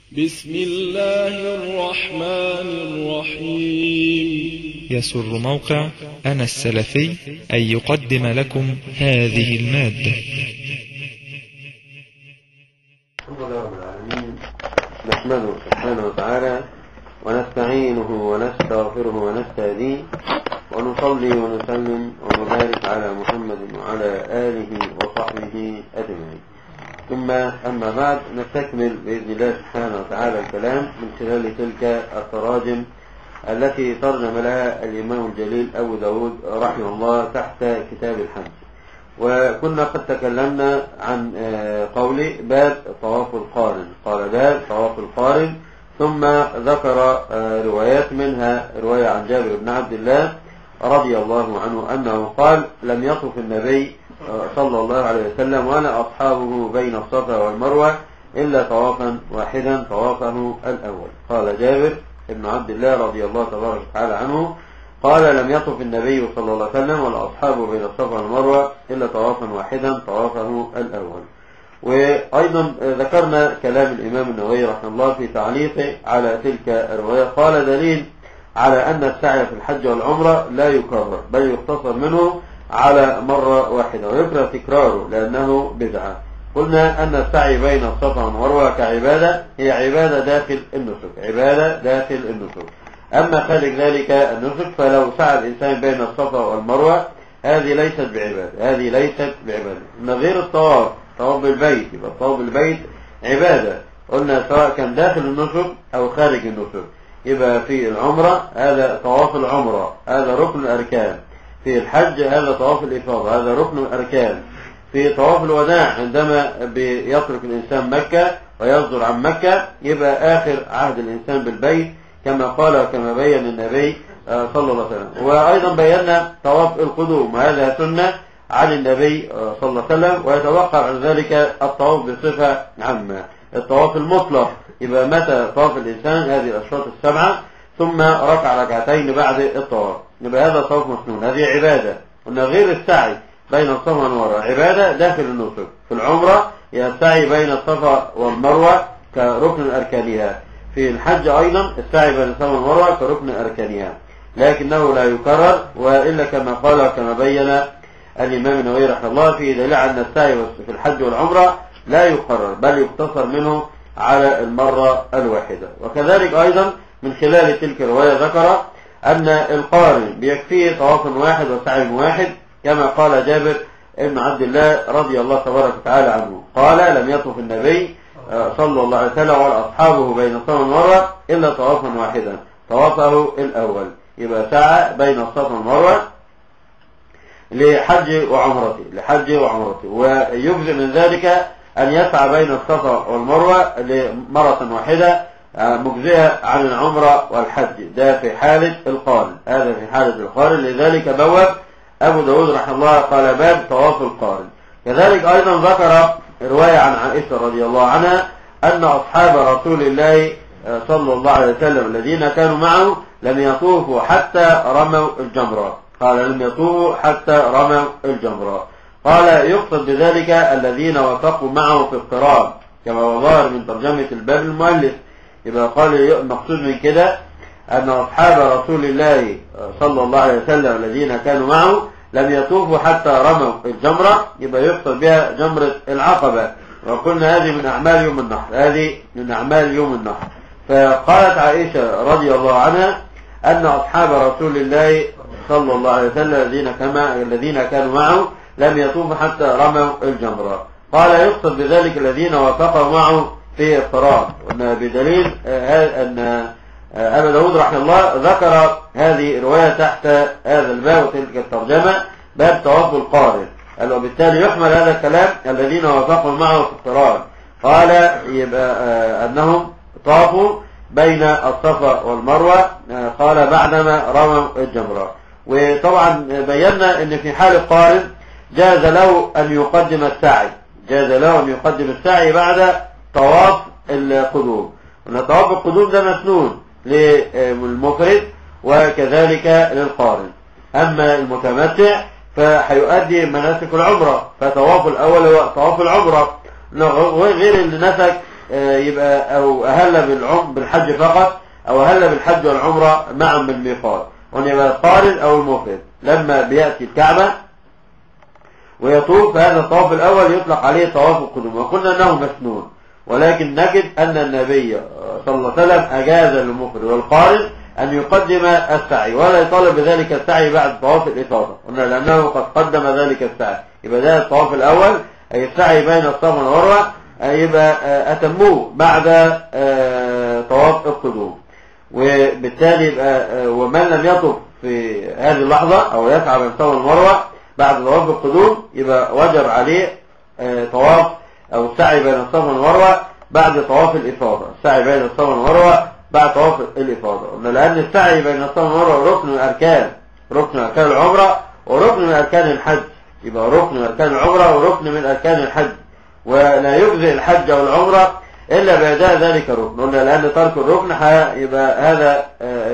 بسم الله الرحمن الرحيم يسر موقع أنا السلفي أن يقدم لكم هذه المادة الحمد لله رب العالمين نحمده سبحانه وتعالى ونستعينه ونستغفره ونستهديه ونصلي ونسلم ونبارك على محمد وعلى آله وصحبه أجمعين ثم أما بعد نستكمل بإذن الله سبحانه وتعالى الكلام من خلال تلك التراجم التي ترجم لها الإمام الجليل أبو داود رحمه الله تحت كتاب الحج وكنا قد تكلمنا عن قول باب طواف القارن قال باب طواف القارن ثم ذكر روايات منها رواية عن جابر بن عبد الله رضي الله عنه أنه قال لم يطف النبي صلى الله عليه وسلم ولا أصحابه بين الصفا والمروة إلا طوافا واحدا طوافه الأول قال جابر بن عبد الله رضي الله تبارك وتعالى عنه قال لم يطف النبي صلى الله عليه وسلم ولا أصحابه بين الصفا والمروة إلا طوافا واحدا طوافه الأول وأيضا ذكرنا كلام الإمام النووي رحمه الله في تعليقه على تلك الرواية قال دليل على أن السعي في الحج والعمرة لا يكرر بل يقتصر منه على مرة واحدة ويكره تكراره لأنه بدعة قلنا أن السعي بين الصفا والمروة كعبادة هي عبادة داخل النسك عبادة داخل النسك أما خارج ذلك النسك فلو سعى الإنسان بين الصفا والمروة هذه ليست بعبادة هذه ليست بعبادة إن غير الطواف طواف بالبيت يبقى الطواف بالبيت عبادة قلنا سواء كان داخل النسك أو خارج النسك يبقى في العمرة هذا طواف العمرة هذا ركن الأركان في الحج هذا طواف الإفاضة هذا ركن الأركان في طواف الوداع عندما بيترك الإنسان مكة ويصدر عن مكة يبقى آخر عهد الإنسان بالبيت كما قال وكما بين النبي صلى الله عليه وسلم وأيضا بينا طواف القدوم وهذا سنة عن النبي صلى الله عليه وسلم ويتوقع عن ذلك الطواف بصفة عامة الطواف المطلق يبقى متى طاف الإنسان هذه الأشواط السبعة ثم ركع ركعتين بعد الطواف يبقى هذا طواف مسنون هذه عبادة قلنا غير السعي بين الصفا والمروة عبادة داخل النسك في العمرة هي السعي بين الصفا والمروة كركن أركانها في الحج أيضا السعي بين الصفا والمروة كركن أركانها لكنه لا يكرر وإلا كما قال وكما بين الإمام النووي رحمه الله في دليل أن السعي في الحج والعمرة لا يكرر بل يقتصر منه على المرة الواحدة وكذلك أيضا من خلال تلك الرواية ذكر أن القارن بيكفيه طواف واحد وسعي واحد كما قال جابر ابن عبد الله رضي الله تبارك وتعالى عنه قال لم يطف النبي صلى الله عليه وسلم ولا أصحابه بين الصفا والمروة إلا طوافا واحدا طوافه الأول يبقى سعى بين الصفا والمروة لحج وعمرته لحج وعمرته ويجزئ من ذلك أن يسعى بين الصفا والمروة مرة واحدة مجزئة عن العمرة والحج ده في حالة القارن هذا في حالة القارن لذلك بواب أبو داود رحمه الله قال باب طواف القارن كذلك أيضا ذكر رواية عن عائشة رضي الله عنها أن أصحاب رسول الله صلى الله عليه وسلم الذين كانوا معه لم يطوفوا حتى رموا الجمرة قال لم يطوفوا حتى رموا الجمرة قال يقصد بذلك الذين وافقوا معه في القران كما هو ظاهر من ترجمة الباب المؤلف يبقى قال المقصود من كده أن أصحاب رسول الله صلى الله عليه وسلم الذين كانوا معه لم يطوفوا حتى رموا الجمرة يبقى يقصد بها جمرة العقبة وقلنا هذه من أعمال يوم النحر هذه من أعمال يوم النحر فقالت عائشة رضي الله عنها أن أصحاب رسول الله صلى الله عليه وسلم الذين كما الذين كانوا معه لم يطوفوا حتى رموا الجمرة قال يقصد بذلك الذين وافقوا معه في القرآن بدليل أن أبا داود رحمه الله ذكر هذه الرواية تحت هذا الباب وتلك الترجمة باب طواف القارن قال وبالتالي يحمل هذا الكلام الذين وافقوا معه في القرآن قال يبقى أنهم طافوا بين الصفا والمروة قال بعدما رموا الجمرة وطبعا بينا ان في حال القارن جاز له ان يقدم السعي جاز له ان يقدم السعي بعد طواف القدوم ان طواف القدوم ده مسنون للمفرد وكذلك للقارن اما المتمتع فهيؤدي مناسك العمرة فطواف الاول هو طواف العمرة غير اللي نسك آه، يبقى أو أهل بالعم بالحج فقط أو أهل بالحج والعمرة معا بالميقات وأن يبقى القارن أو المفرد لما بيأتي الكعبة ويطوف هذا الطواف الأول يطلق عليه طواف القدوم وقلنا أنه مسنون ولكن نجد أن النبي صلى الله عليه وسلم أجاز للمفرد والقارن أن يقدم السعي ولا يطالب بذلك السعي بعد طواف الإفاضة قلنا لأنه قد قدم ذلك السعي يبقى ده الطواف الأول أي السعي بين الصفا والمروة يبقى أتموه بعد طواف القدوم وبالتالي يبقى ومن لم يطف في هذه اللحظة أو يسعى بين الصفا والمروة بعد طواف القدوم يبقى وجب عليه طواف أو السعي بين الصفا والمروة بعد طواف الإفاضة السعي بين الصفا والمروة بعد طواف الإفاضة قلنا لأن السعي بين الصفا والمروة ركن من أركان ركن من أركان العمرة وركن من أركان الحج يبقى ركن من أركان العمرة وركن من أركان الحج ولا يجزئ الحج أو العمرة إلا بأداء ذلك الركن قلنا لأن ترك الركن يبقى هذا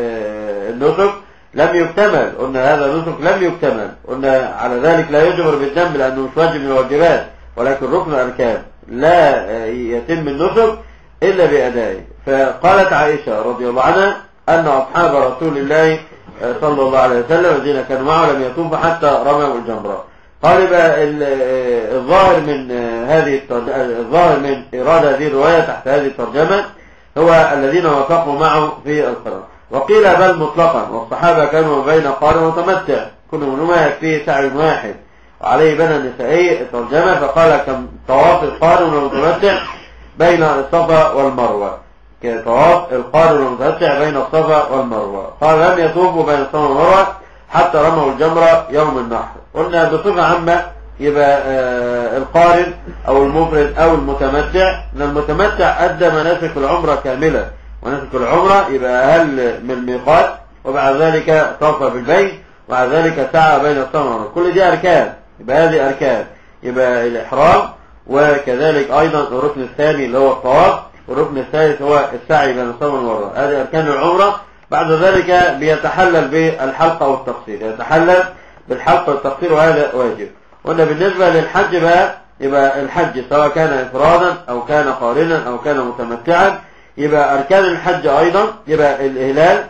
النسك لم يكتمل قلنا هذا النسك لم يكتمل قلنا على ذلك لا يجبر بالذنب لأنه مش واجب من الواجبات ولكن ركن أركان لا يتم النسك إلا بأدائه فقالت عائشة رضي الله عنها أن أصحاب رسول الله صلى الله عليه وسلم الذين كانوا معه لم يطوفوا حتى رموا الجمرة قال بقى الظاهر من هذه الظاهر من إرادة هذه الرواية تحت هذه الترجمة هو الذين وافقوا معه في القرار وقيل بل مطلقا والصحابة كانوا بين قارن وتمتع كل منهما يكفيه سعي واحد وعليه بنى النسائي الترجمة فقال كم طواف القارن والمتمتع بين الصفا والمروة كطواف القارن والمتمتع بين الصفا والمروة قال لم يطوفوا بين الصفا والمروة حتى رموا الجمرة يوم النحر قلنا بصفة عامة يبقى آه القارن او المفرد او المتمتع ان المتمتع ادى مناسك العمرة كاملة مناسك العمرة يبقى اهل من الميقات وبعد ذلك طاف بالبيت وبعد ذلك سعى بين الصفا والمروة كل دي اركان يبقى هذه اركان يبقى الاحرام وكذلك ايضا الركن الثاني اللي هو الطواف والركن الثالث هو السعي بين الصفا والمروة هذه اركان العمرة بعد ذلك بيتحلل بالحلقة والتقصير يتحلل بالحلقة والتقصير وهذا واجب قلنا بالنسبة للحج بقى يبقى الحج سواء كان إفرادا أو كان قارنا أو كان متمتعا يبقى أركان الحج أيضا يبقى الإهلال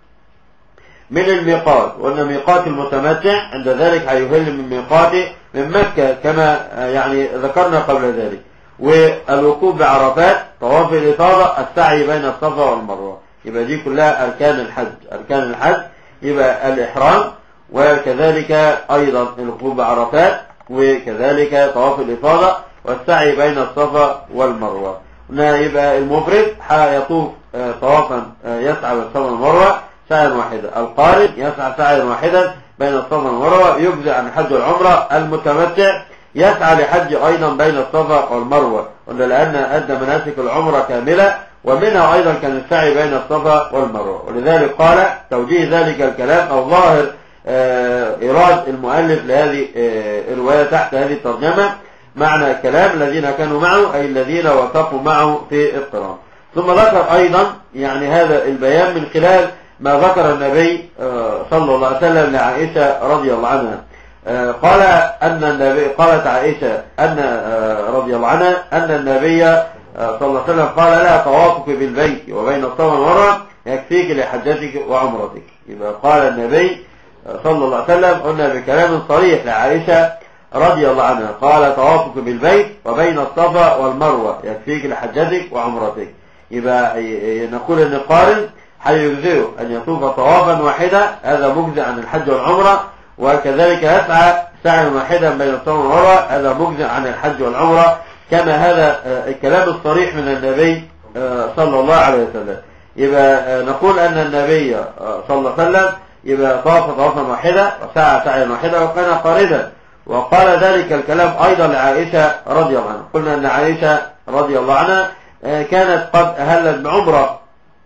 من الميقات وأن ميقات المتمتع عند ذلك هيهل من ميقاته من مكة كما يعني ذكرنا قبل ذلك والوقوف بعرفات طواف الإفاضة السعي بين الصفا والمروة يبقى دي كلها أركان الحج أركان الحج يبقى الإحرام وكذلك أيضا الوقوف بعرفات وكذلك طواف الإفاضة والسعي بين الصفا والمروة هنا يبقى المفرد يطوف طوافا يسعى بالصفا والمروة سعيا واحدا القارن يسعى سعيا واحدا بين الصفا والمروة يجزئ عن الحج والعمرة المتمتع يسعى لحج أيضا بين الصفا والمروة قلنا لأن أدى مناسك العمرة كاملة ومنها أيضا كان السعي بين الصفا والمروة ولذلك قال توجيه ذلك الكلام أو ظاهر إيراد المؤلف لهذه الرواية تحت هذه الترجمة معنى كلام الذين كانوا معه أي الذين وافقوا معه في القرآن ثم ذكر أيضا يعني هذا البيان من خلال ما ذكر النبي صلى الله عليه وسلم لعائشة رضي الله عنها قال أن النبي قالت عائشة أن رضي الله عنها أن النبي صلى الله عليه وسلم قال لا طوافك بالبيت وبين الصفا والمروة يكفيك لحجتك وعمرتك يبقى قال النبي صلى الله عليه وسلم قلنا بكلام صريح لعائشة رضي الله عنها قال طوافك بالبيت وبين الصفا والمروة يكفيك لحجتك وعمرتك يبقى نقول ان القارن هيجزئه ان يطوف طوافا واحدا هذا مجزئ عن الحج والعمرة وكذلك يسعى سعيا واحدا بين الصفا والمروة هذا مجزئ عن الحج والعمرة كما هذا الكلام الصريح من النبي صلى الله عليه وسلم يبقى نقول ان النبي صلى الله عليه وسلم يبقى طاف طوافا واحدا وسعى سعيا واحدا وكان قاردا وقال ذلك الكلام ايضا لعائشة رضي الله عنها قلنا ان عائشة رضي الله عنها كانت قد اهلت بعمرة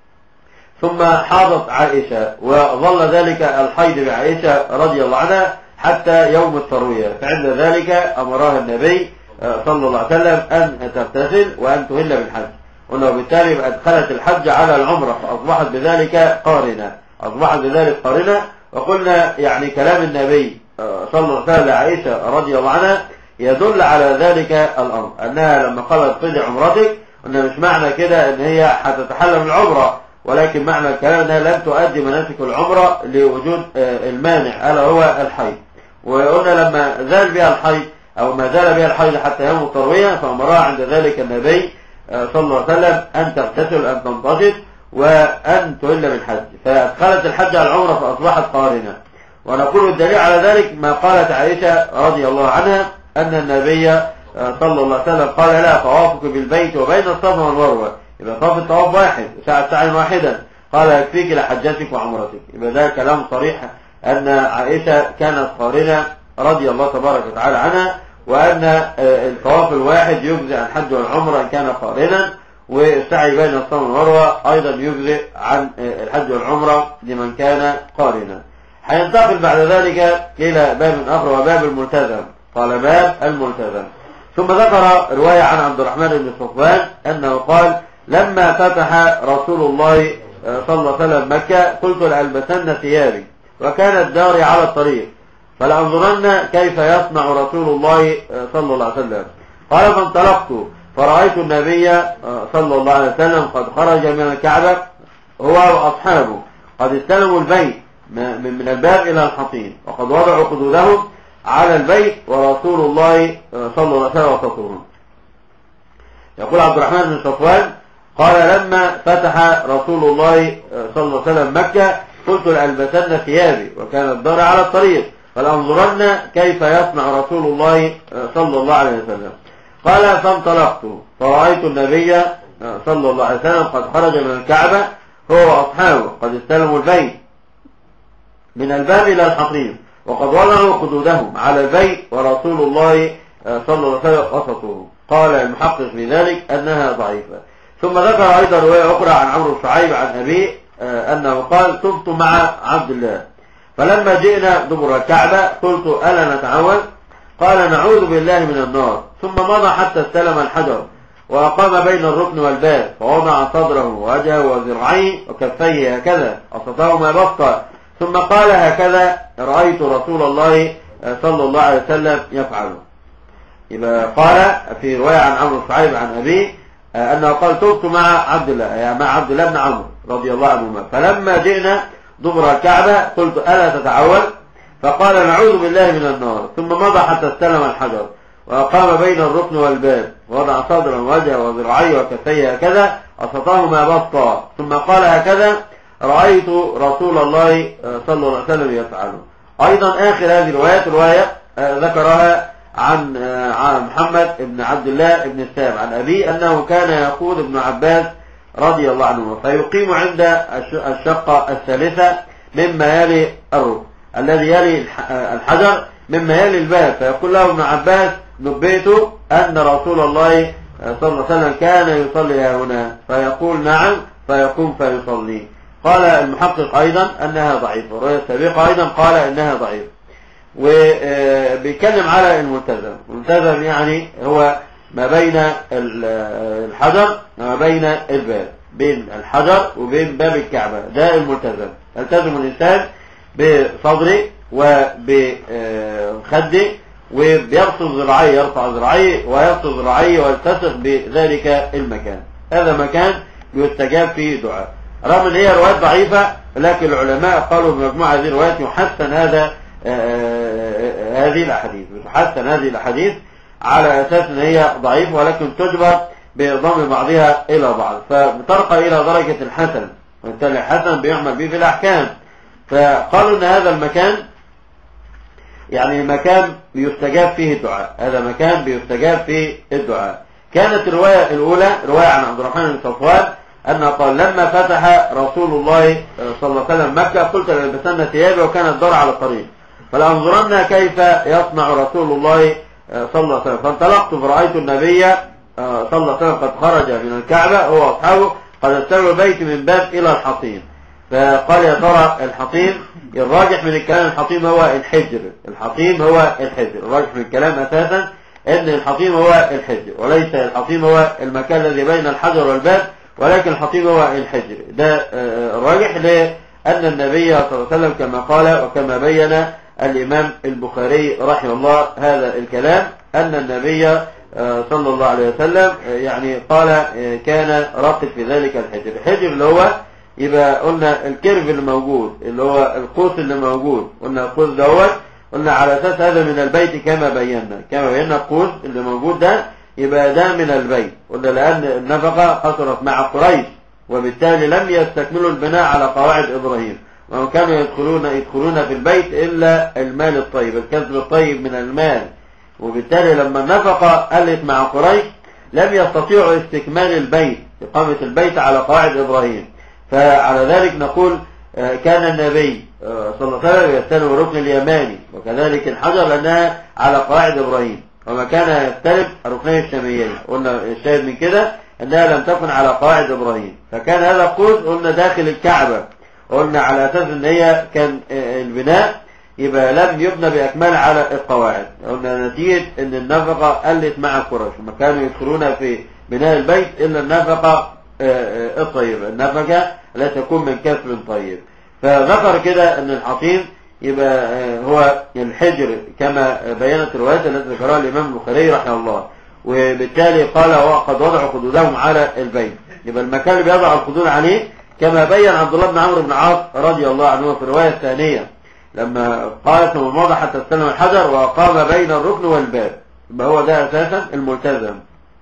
ثم حاضت عائشة وظل ذلك الحيض بعائشة رضي الله عنها حتى يوم التروية فعند ذلك امرها النبي صلى الله عليه وسلم ان تغتسل وان تهل بالحج قلنا وبالتالي ادخلت الحج على العمرة فاصبحت بذلك قارنة اصبحت بذلك قارنة وقلنا يعني كلام النبي صلى الله عليه وسلم لعائشة رضي الله عنها يدل على ذلك الأمر أنها لما قالت قضي عمرتك قلنا مش معنى كده ان هي هتتحلى من العمرة ولكن معنى الكلام انها لم تؤدي مناسك العمرة لوجود آه، المانع الا هو الحيض وقلنا لما زال بها الحيض او ما زال بها الحيض حتى يوم التروية فامرها عند ذلك النبي آه، صلى الله عليه وسلم ان تغتسل ان تنتشط وان تهل بالحج فادخلت الحج على العمرة فاصبحت قارنة ونقول الدليل على ذلك ما قالت عائشة رضي الله عنها ان النبي آه، صلى الله عليه وسلم قال لا طوافك بالبيت وبين الصفا والمروة يبقى طواف الطواف واحد ساعة ساعة واحدا قال يكفيك لحجتك وعمرتك يبقى ده كلام صريح أن عائشة كانت قارنة رضي الله تبارك وتعالى عنها وأن آه، الطواف الواحد يجزي عن الحج والعمرة إن كان قارنا والسعي بين الصفا والمروة أيضا يجزي عن آه، الحج والعمرة لمن كان قارنا هينتقل بعد ذلك إلى باب آخر وباب الملتزم قال باب الملتزم ثم ذكر رواية عن عبد الرحمن بن صفوان أنه قال لما فتح رسول الله آه، صلى الله عليه وسلم مكة قلت لألبسن ثيابي وكانت داري على الطريق فلأنظرن كيف يصنع رسول الله آه، صلى الله عليه وسلم قال فانطلقت فرأيت النبي آه، صلى الله عليه وسلم قد خرج من الكعبة هو وأصحابه قد استلموا البيت م- من من الباب إلى الحصين وقد وضعوا خدودهم على البيت ورسول الله آه، صلى الله عليه وسلم وسطهم يقول عبد الرحمن بن صفوان قال لما فتح رسول الله آه، صلى الله عليه وسلم مكة قلت لألبسن ثيابي وكان الدار على الطريق فلأنظرن كيف يصنع رسول الله آه، صلى الله عليه وسلم قال فانطلقت فرأيت النبي آه، صلى الله عليه وسلم قد خرج من الكعبة هو وأصحابه قد استلموا البيت من الباب إلى الحصين وقد وضعوا خدودهم على البيت ورسول الله آه، صلى الله عليه وسلم وسطهم قال المحقق في ذلك أنها ضعيفة ثم ذكر أيضا رواية أخرى عن عمرو الشعيب عن أبيه آه، أنه قال تبت مع عبد الله فلما جئنا دبر الكعبة قلت ألا نتعود قال نعوذ بالله من النار ثم مضى حتى استلم الحجر وأقام بين الركن والباب فوضع صدره ووجهه وذراعيه وكفيه هكذا أصدهما بسطا ثم قال هكذا رأيت رسول الله آه، صلى الله عليه وسلم يفعله يبقى قال في رواية عن عمرو الشعيب عن أبيه آه، أنه قال تبت مع عبد الله يعني مع عبد الله بن عمرو رضي الله عنهما فلما جئنا دبر الكعبة قلت ألا تتعود فقال نعوذ بالله من النار ثم مضى حتى استلم الحجر وأقام بين الركن والباب ووضع صدرا ووجهه وذراعيه وكفيه هكذا أسطاهما بسطا ثم قال هكذا رأيت رسول الله آه، صلى الله عليه وسلم يفعله أيضا آخر هذه الروايات رواية آه، ذكرها عن آه، عن محمد بن عبد الله بن السام عن أبيه أنه كان يقود ابن عباس رضي الله عنه فيقيم عند الش- الشقة الثالثة مما يلي الركن الذي يلي الح- آه، الحجر مما يلي الباب فيقول له ابن عباس نبئت أن رسول الله آه، صلى الله عليه وسلم كان يصلي ها هنا فيقول نعم فيقوم فيصلي قال المحقق أيضا أنها ضعيفة والرواية السابقة أيضا قال أنها ضعيفة وبيتكلم على الملتزم الملتزم يعني هو ما بين ال- الحجر وما بين الباب بين الحجر وبين باب الكعبة ده الملتزم يلتزم الإنسان بصدره وبخده وبيبسط ذراعيه يرفع ذراعيه ويبسط ذراعيه ويلتصق بذلك المكان هذا مكان يستجاب فيه دعاء رغم ان هي روايات ضعيفة لكن العلماء قالوا بمجموعة هذه الروايات يحسن هذا آه، هذه الاحاديث يحسن هذه الاحاديث على اساس ان هي ضعيفة ولكن تجبر بضم بعضها الى بعض فبترقى الى درجة الحسن وبالتالي الحسن بيعمل به في الاحكام فقالوا ان هذا المكان يعني مكان بيستجاب فيه الدعاء هذا مكان بيستجاب فيه الدعاء كانت الرواية الأولى رواية عن عبد الرحمن بن صفوان أنه قال لما فتح رسول الله صلى الله عليه وسلم مكة قلت لألبسن ثيابي وكان الدار على الطريق فلأنظرن كيف يصنع رسول الله صلى الله عليه وسلم فانطلقت فرأيت النبي صلى الله عليه وسلم قد خرج من الكعبة هو وأصحابه قد استلوا البيت من باب إلى الحصين فقال يا ترى الحطيم الراجح من الكلام الحطيم هو الحجر الحطيم هو الحجر الراجح من الكلام أساسا ان الحطيم هو الحجر وليس الحطيم هو المكان الذي بين الحجر والباب ولكن الحطيم هو الحجر ده آه، الراجح لأن النبي صلى الله عليه وسلم كما قال وكما بين الإمام البخاري رحمه الله هذا الكلام أن النبي آه، صلى الله عليه وسلم آه، يعني قال آه، كان راقد في ذلك الحجر الحجر اللي هو يبقى قلنا الكيرف اللي موجود اللي هو القوس اللي موجود قلنا القوس دوت قلنا على اساس هذا من البيت كما بينا كما بينا القوس اللي موجود ده يبقى ده من البيت قلنا لان النفقه قصرت مع قريش وبالتالي لم يستكملوا البناء على قواعد ابراهيم وهم كانوا يدخلون يدخلون في البيت الا المال الطيب الكسب الطيب من المال وبالتالي لما النفقه قلت مع قريش لم يستطيعوا استكمال البيت إقامة البيت على قواعد إبراهيم فعلى ذلك نقول آه، كان النبي آه، صلى الله عليه وسلم يستلم الركن اليماني وكذلك الحجر لأنها على قواعد إبراهيم وما كان يستلم الركنين الشاميين قلنا الشاهد من كده أنها لم تكن على قواعد إبراهيم فكان هذا القوس قلنا داخل الكعبة قلنا على أساس أن هي كان آه، البناء يبقى لم يبنى بأكمل على القواعد قلنا نتيجة أن النفقة قلت مع قريش وما كانوا يدخلون في بناء البيت إلا النفقة آه، آه، الطيبة النفقة لا تكون من كسب طيب فذكر كده أن الحصين يبقى آه، هو الحجر كما بينت الروايات التي ذكرها الإمام البخاري رحمه الله وبالتالي قال وقد وضعوا خدودهم على البيت يبقى المكان اللي بيضع الخدود عليه كما بين عبد الله بن عمرو بن عاص رضي الله عنه في الرواية الثانية لما قال ثم مضى حتى استلم الحجر وقام بين الركن والباب يبقى هو ده أساسا الملتزم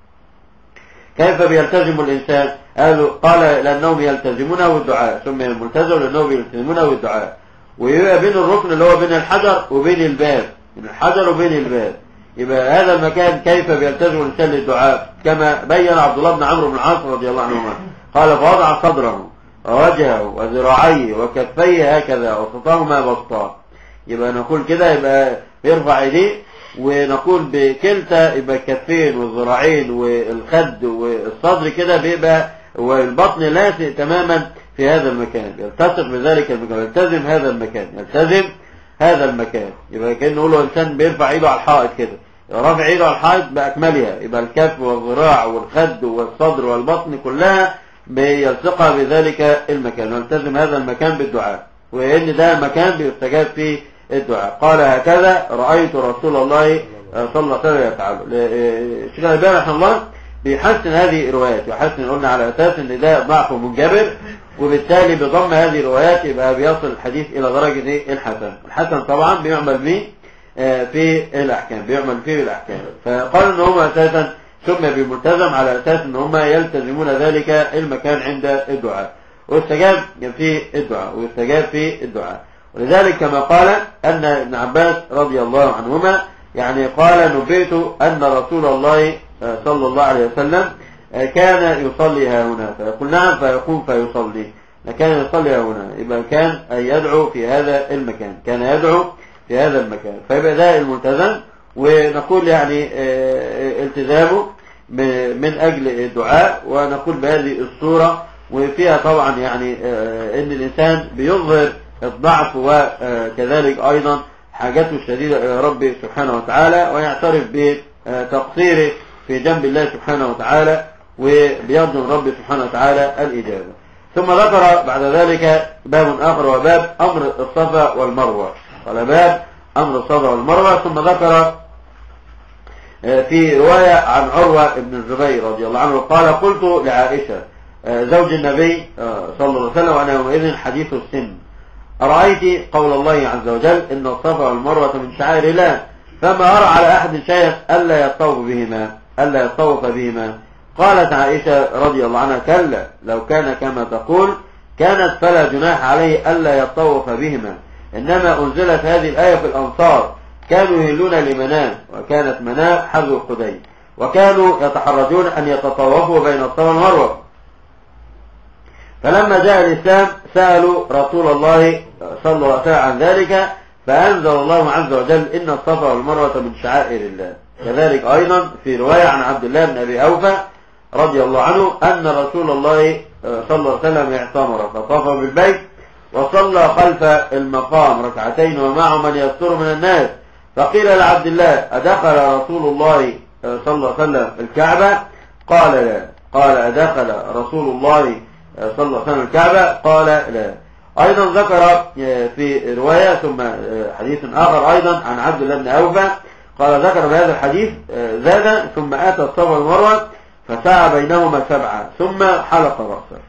كيف بيلتزم الإنسان قالوا قال لأنهم يلتزمونه بالدعاء ثم الملتزم لأنهم يلتزمونه بالدعاء ويبقى بين الركن اللي هو بين الحجر وبين الباب بين الحجر وبين الباب يبقى هذا المكان كيف بيلتزم الإنسان للدعاء كما بين عبد الله بن عمرو بن العاص رضي الله عنهما قال فوضع صدره ووجهه وذراعيه وكفيه هكذا وسطهما بسطا يبقى نقول كده يبقى يرفع ايديه ونقول بكلتا يبقى الكفين والذراعين والخد والصدر كده بيبقى والبطن لاسق تماما في هذا المكان يلتصق بذلك المكان يلتزم هذا المكان يلتزم هذا المكان يبقى كأنه نقول له انسان بيرفع ايده على الحائط كده رافع ايده على الحائط باكملها يبقى الكف والذراع والخد والصدر والبطن كلها بيلصقها بذلك المكان ويلتزم هذا المكان بالدعاء وان ده مكان بيستجاب فيه الدعاء قال هكذا رأيت رسول الله صلى الله عليه وسلم يفعله الشيخ الألباني رحمه الله بيحسن هذه الروايات يحسن قلنا على أساس ان ده ضعف منجبر وبالتالي بضم هذه الروايات يبقى بيصل الحديث إلى درجة إيه؟ الحسن الحسن طبعا بيعمل به آه، في الأحكام بيعمل فيه الأحكام فقال ان هم أساسا سمي بملتزم على أساس ان هم يلتزمون ذلك المكان عند الدعاء ويستجاب في الدعاء ويستجاب في الدعاء ولذلك كما قال أن ابن عباس رضي الله عنهما يعني قال نبئت أن رسول الله آه، صلى الله عليه وسلم آه، كان يصلي ها هنا فيقول نعم فيقوم فيصلي كان يصلي ها هنا يبقى كان يدعو في هذا المكان كان يدعو في هذا المكان فيبقى ده الملتزم ونقول يعني آه، التزامه م- من أجل الدعاء ونقول بهذه الصورة وفيها طبعا يعني آه، ان الانسان بيظهر الضعف وكذلك ايضا حاجته الشديدة الى ربه سبحانه وتعالى ويعترف بتقصيره في جنب الله سبحانه وتعالى وبيرجو من ربه سبحانه وتعالى الإجابة ثم ذكر بعد ذلك باب آخر وباب أمر الصفا والمروة قال باب أمر الصفا والمروة ثم ذكر في رواية عن عروة بن الزبير رضي الله عنه قال قلت لعائشة زوج النبي صلى الله عليه وسلم وأنا يومئذ حديث السن أرأيت قول الله عز وجل إن الصفا والمروة من شعائر الله فما أرى على أحد شيء ألا يطوف بهما ألا يطوف بهما قالت عائشة رضي الله عنها كلا لو كان كما تقول كانت فلا جناح عليه ألا يطوف بهما إنما أنزلت هذه الآية في الأنصار كانوا يهلون لمنام وكانت منام حذو خدي وكانوا يتحرجون أن يتطوفوا بين الصفا والمروة فلما جاء الإسلام سألوا رسول الله صلى الله عليه وسلم عن ذلك فأنزل الله عز وجل إن الصفا والمروة من شعائر الله كذلك أيضا في رواية عن عبد الله بن أبي أوفى رضي الله عنه أن رسول الله صلى الله عليه وسلم اعتمر فطاف بالبيت وصلى خلف المقام ركعتين ومعه من يستر من الناس فقيل لعبد الله أدخل رسول الله صلى الله عليه وسلم الكعبة قال لا قال أدخل رسول الله صلى الله عليه وسلم الكعبة قال لا أيضا ذكر في رواية ثم حديث آخر أيضا عن عبد الله بن أوفى قال ذكر بهذا الحديث آه، زاد ثم أتى الصفا والمروة فسعى بينهما سبعة ثم حلق رأسه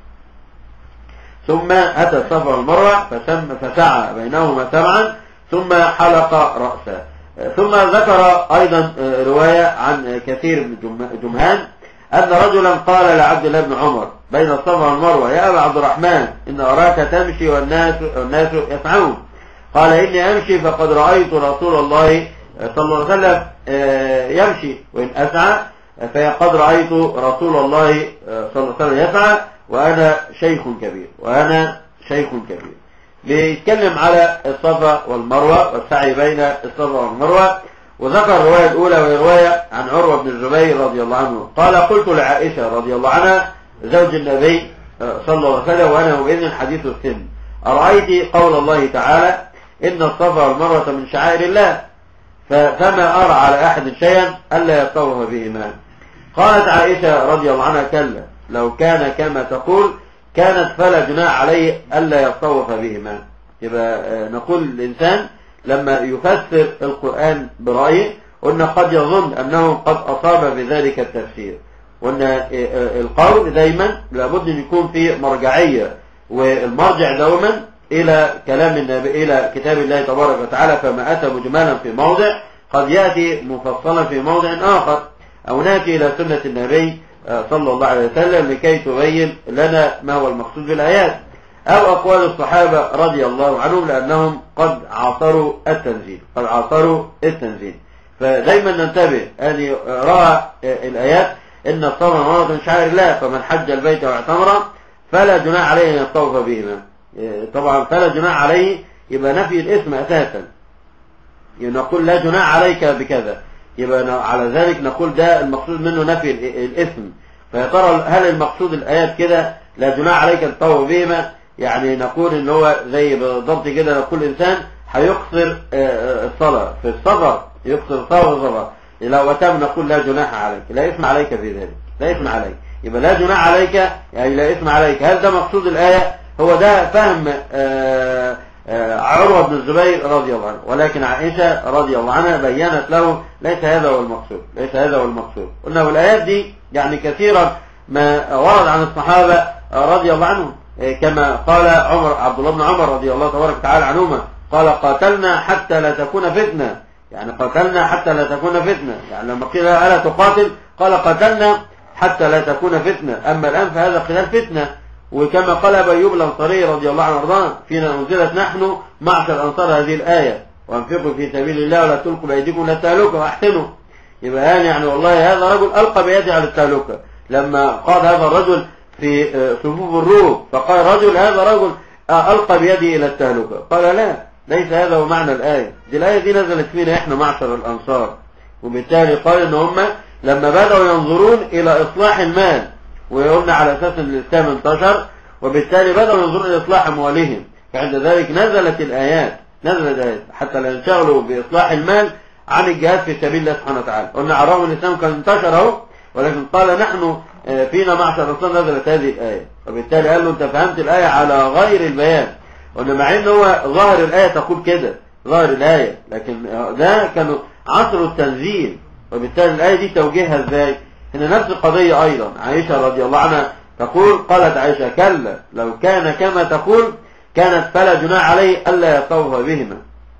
ثم أتى الصفا والمروة فسم فسعى بينهما سبعا ثم حلق رأسه آه، ثم ذكر أيضا آه، رواية عن كثير من جم- جمهان أن رجلا قال لعبد الله بن عمر بين الصفا والمروة يا أبا عبد الرحمن إن أراك تمشي والناس, والناس يسعون قال إني أمشي فقد رأيت رسول الله صلى الله عليه وسلم آه، يمشي وإن أسعى فقد رأيت رسول الله آه، صلى الله عليه وسلم يسعى وأنا شيخ كبير وأنا شيخ كبير بيتكلم على الصفا والمروة والسعي بين الصفا والمروة وذكر الرواية الأولى وهي رواية عن عروة بن الزبير رضي الله عنه قال قلت لعائشة رضي الله عنها زوج النبي آه، صلى الله عليه وسلم وأنا يومئذ حديث السن أرأيت قول الله تعالى إن الصفا والمروة من شعائر الله ف- فما أرى على أحد شيئا ألا يطوف بهما قالت عائشة رضي الله عنها كلا لو كان كما تقول كانت فلا جناح عليه ألا يطوف بهما يبقى آه، نقول الإنسان لما يفسر القرآن برأيه قلنا قد يظن أنه قد أصاب بذلك التفسير وأن آه، آه، القول دايما لابد أن يكون فيه مرجعية والمرجع دوما إلى كلام النبي إلى كتاب الله تبارك وتعالى فما أتى مجملا في موضع قد يأتي مفصلا في موضع آخر أو نأتي إلى سنة النبي آه، صلى الله عليه وسلم لكي تبين لنا ما هو المقصود بالآيات أو أقوال الصحابة رضي الله عنهم لأنهم قد عاصروا التنزيل قد عاصروا التنزيل فدايما ننتبه أن رأى الآيات إن الصوم والمروة من شعائر الله فمن حج البيت واعتمر فلا جناح عليه أن يطوف بهما طبعا فلا جناح عليه يبقى نفي الاسم أساسا نقول لا جناح عليك بكذا يبقى على ذلك نقول ده المقصود منه نفي ال- الاسم فيا ترى هل المقصود الآيات كده لا جناح عليك أن تطوف بهما يعني نقول ان هو زي بالضبط كده نقول انسان هيقصر آه، آه، الصلاة في السفر يقصر الصلاة في السفر لو وتم نقول لا جناح عليك لا اسم عليك في ذلك لا اسم عليك يبقى لا جناح عليك يعني لا اسم عليك هل ده مقصود الآية هو ده فهم آه، آه، عروة بن الزبير رضي الله عنه ولكن عائشة رضي الله عنها بينت له ليس هذا هو المقصود ليس هذا هو المقصود قلنا والآيات دي يعني كثيرا ما ورد عن الصحابة رضي الله عنهم كما قال عمر عبد الله بن عمر رضي الله تبارك وتعالى عنهما قال قاتلنا حتى لا تكون فتنة يعني قاتلنا حتى لا تكون فتنة يعني لما قيل ألا تقاتل قال قاتلنا حتى لا تكون فتنة أما الآن فهذا خلال فتنة وكما قال أبو أيوب الأنصاري رضي الله عنه وارضاه فينا أنزلت نحن معشر الأنصار هذه الآية وأنفقوا في سبيل الله ولا تلقوا بأيديكم إلى التهلكة وأحسنوا يبقى يعني, يعني والله هذا رجل ألقى بيده على التهلكة لما قال هذا الرجل في آه، صفوف الروم فقال رجل هذا رجل آه، ألقى بيده إلى التهلكة قال لا ليس هذا هو معنى الآية دي الآية دي نزلت فينا إحنا معشر الأنصار وبالتالي قال إن هم لما بدأوا ينظرون إلى إصلاح المال وقلنا على أساس أن الإسلام انتشر وبالتالي بدأوا ينظرون إلى إصلاح أموالهم فعند ذلك نزلت الآيات نزلت الآيات حتى لا ينشغلوا بإصلاح المال عن الجهاد في سبيل الله سبحانه وتعالى قلنا على الرغم الإسلام كان انتشر أهو ولكن قال نحن آه، فينا معشر الرسول نزلت هذه الآية وبالتالي قال له أنت فهمت الآية على غير البيان قلنا مع أن هو ظاهر الآية تقول كده ظاهر الآية لكن آه، ده كانوا عصر التنزيل وبالتالي الآية دي توجيهها ازاي هنا نفس القضية أيضا عائشة رضي الله عنها تقول قالت عائشة كلا لو كان كما تقول كانت فلا جناح عليه ألا يطوف بهما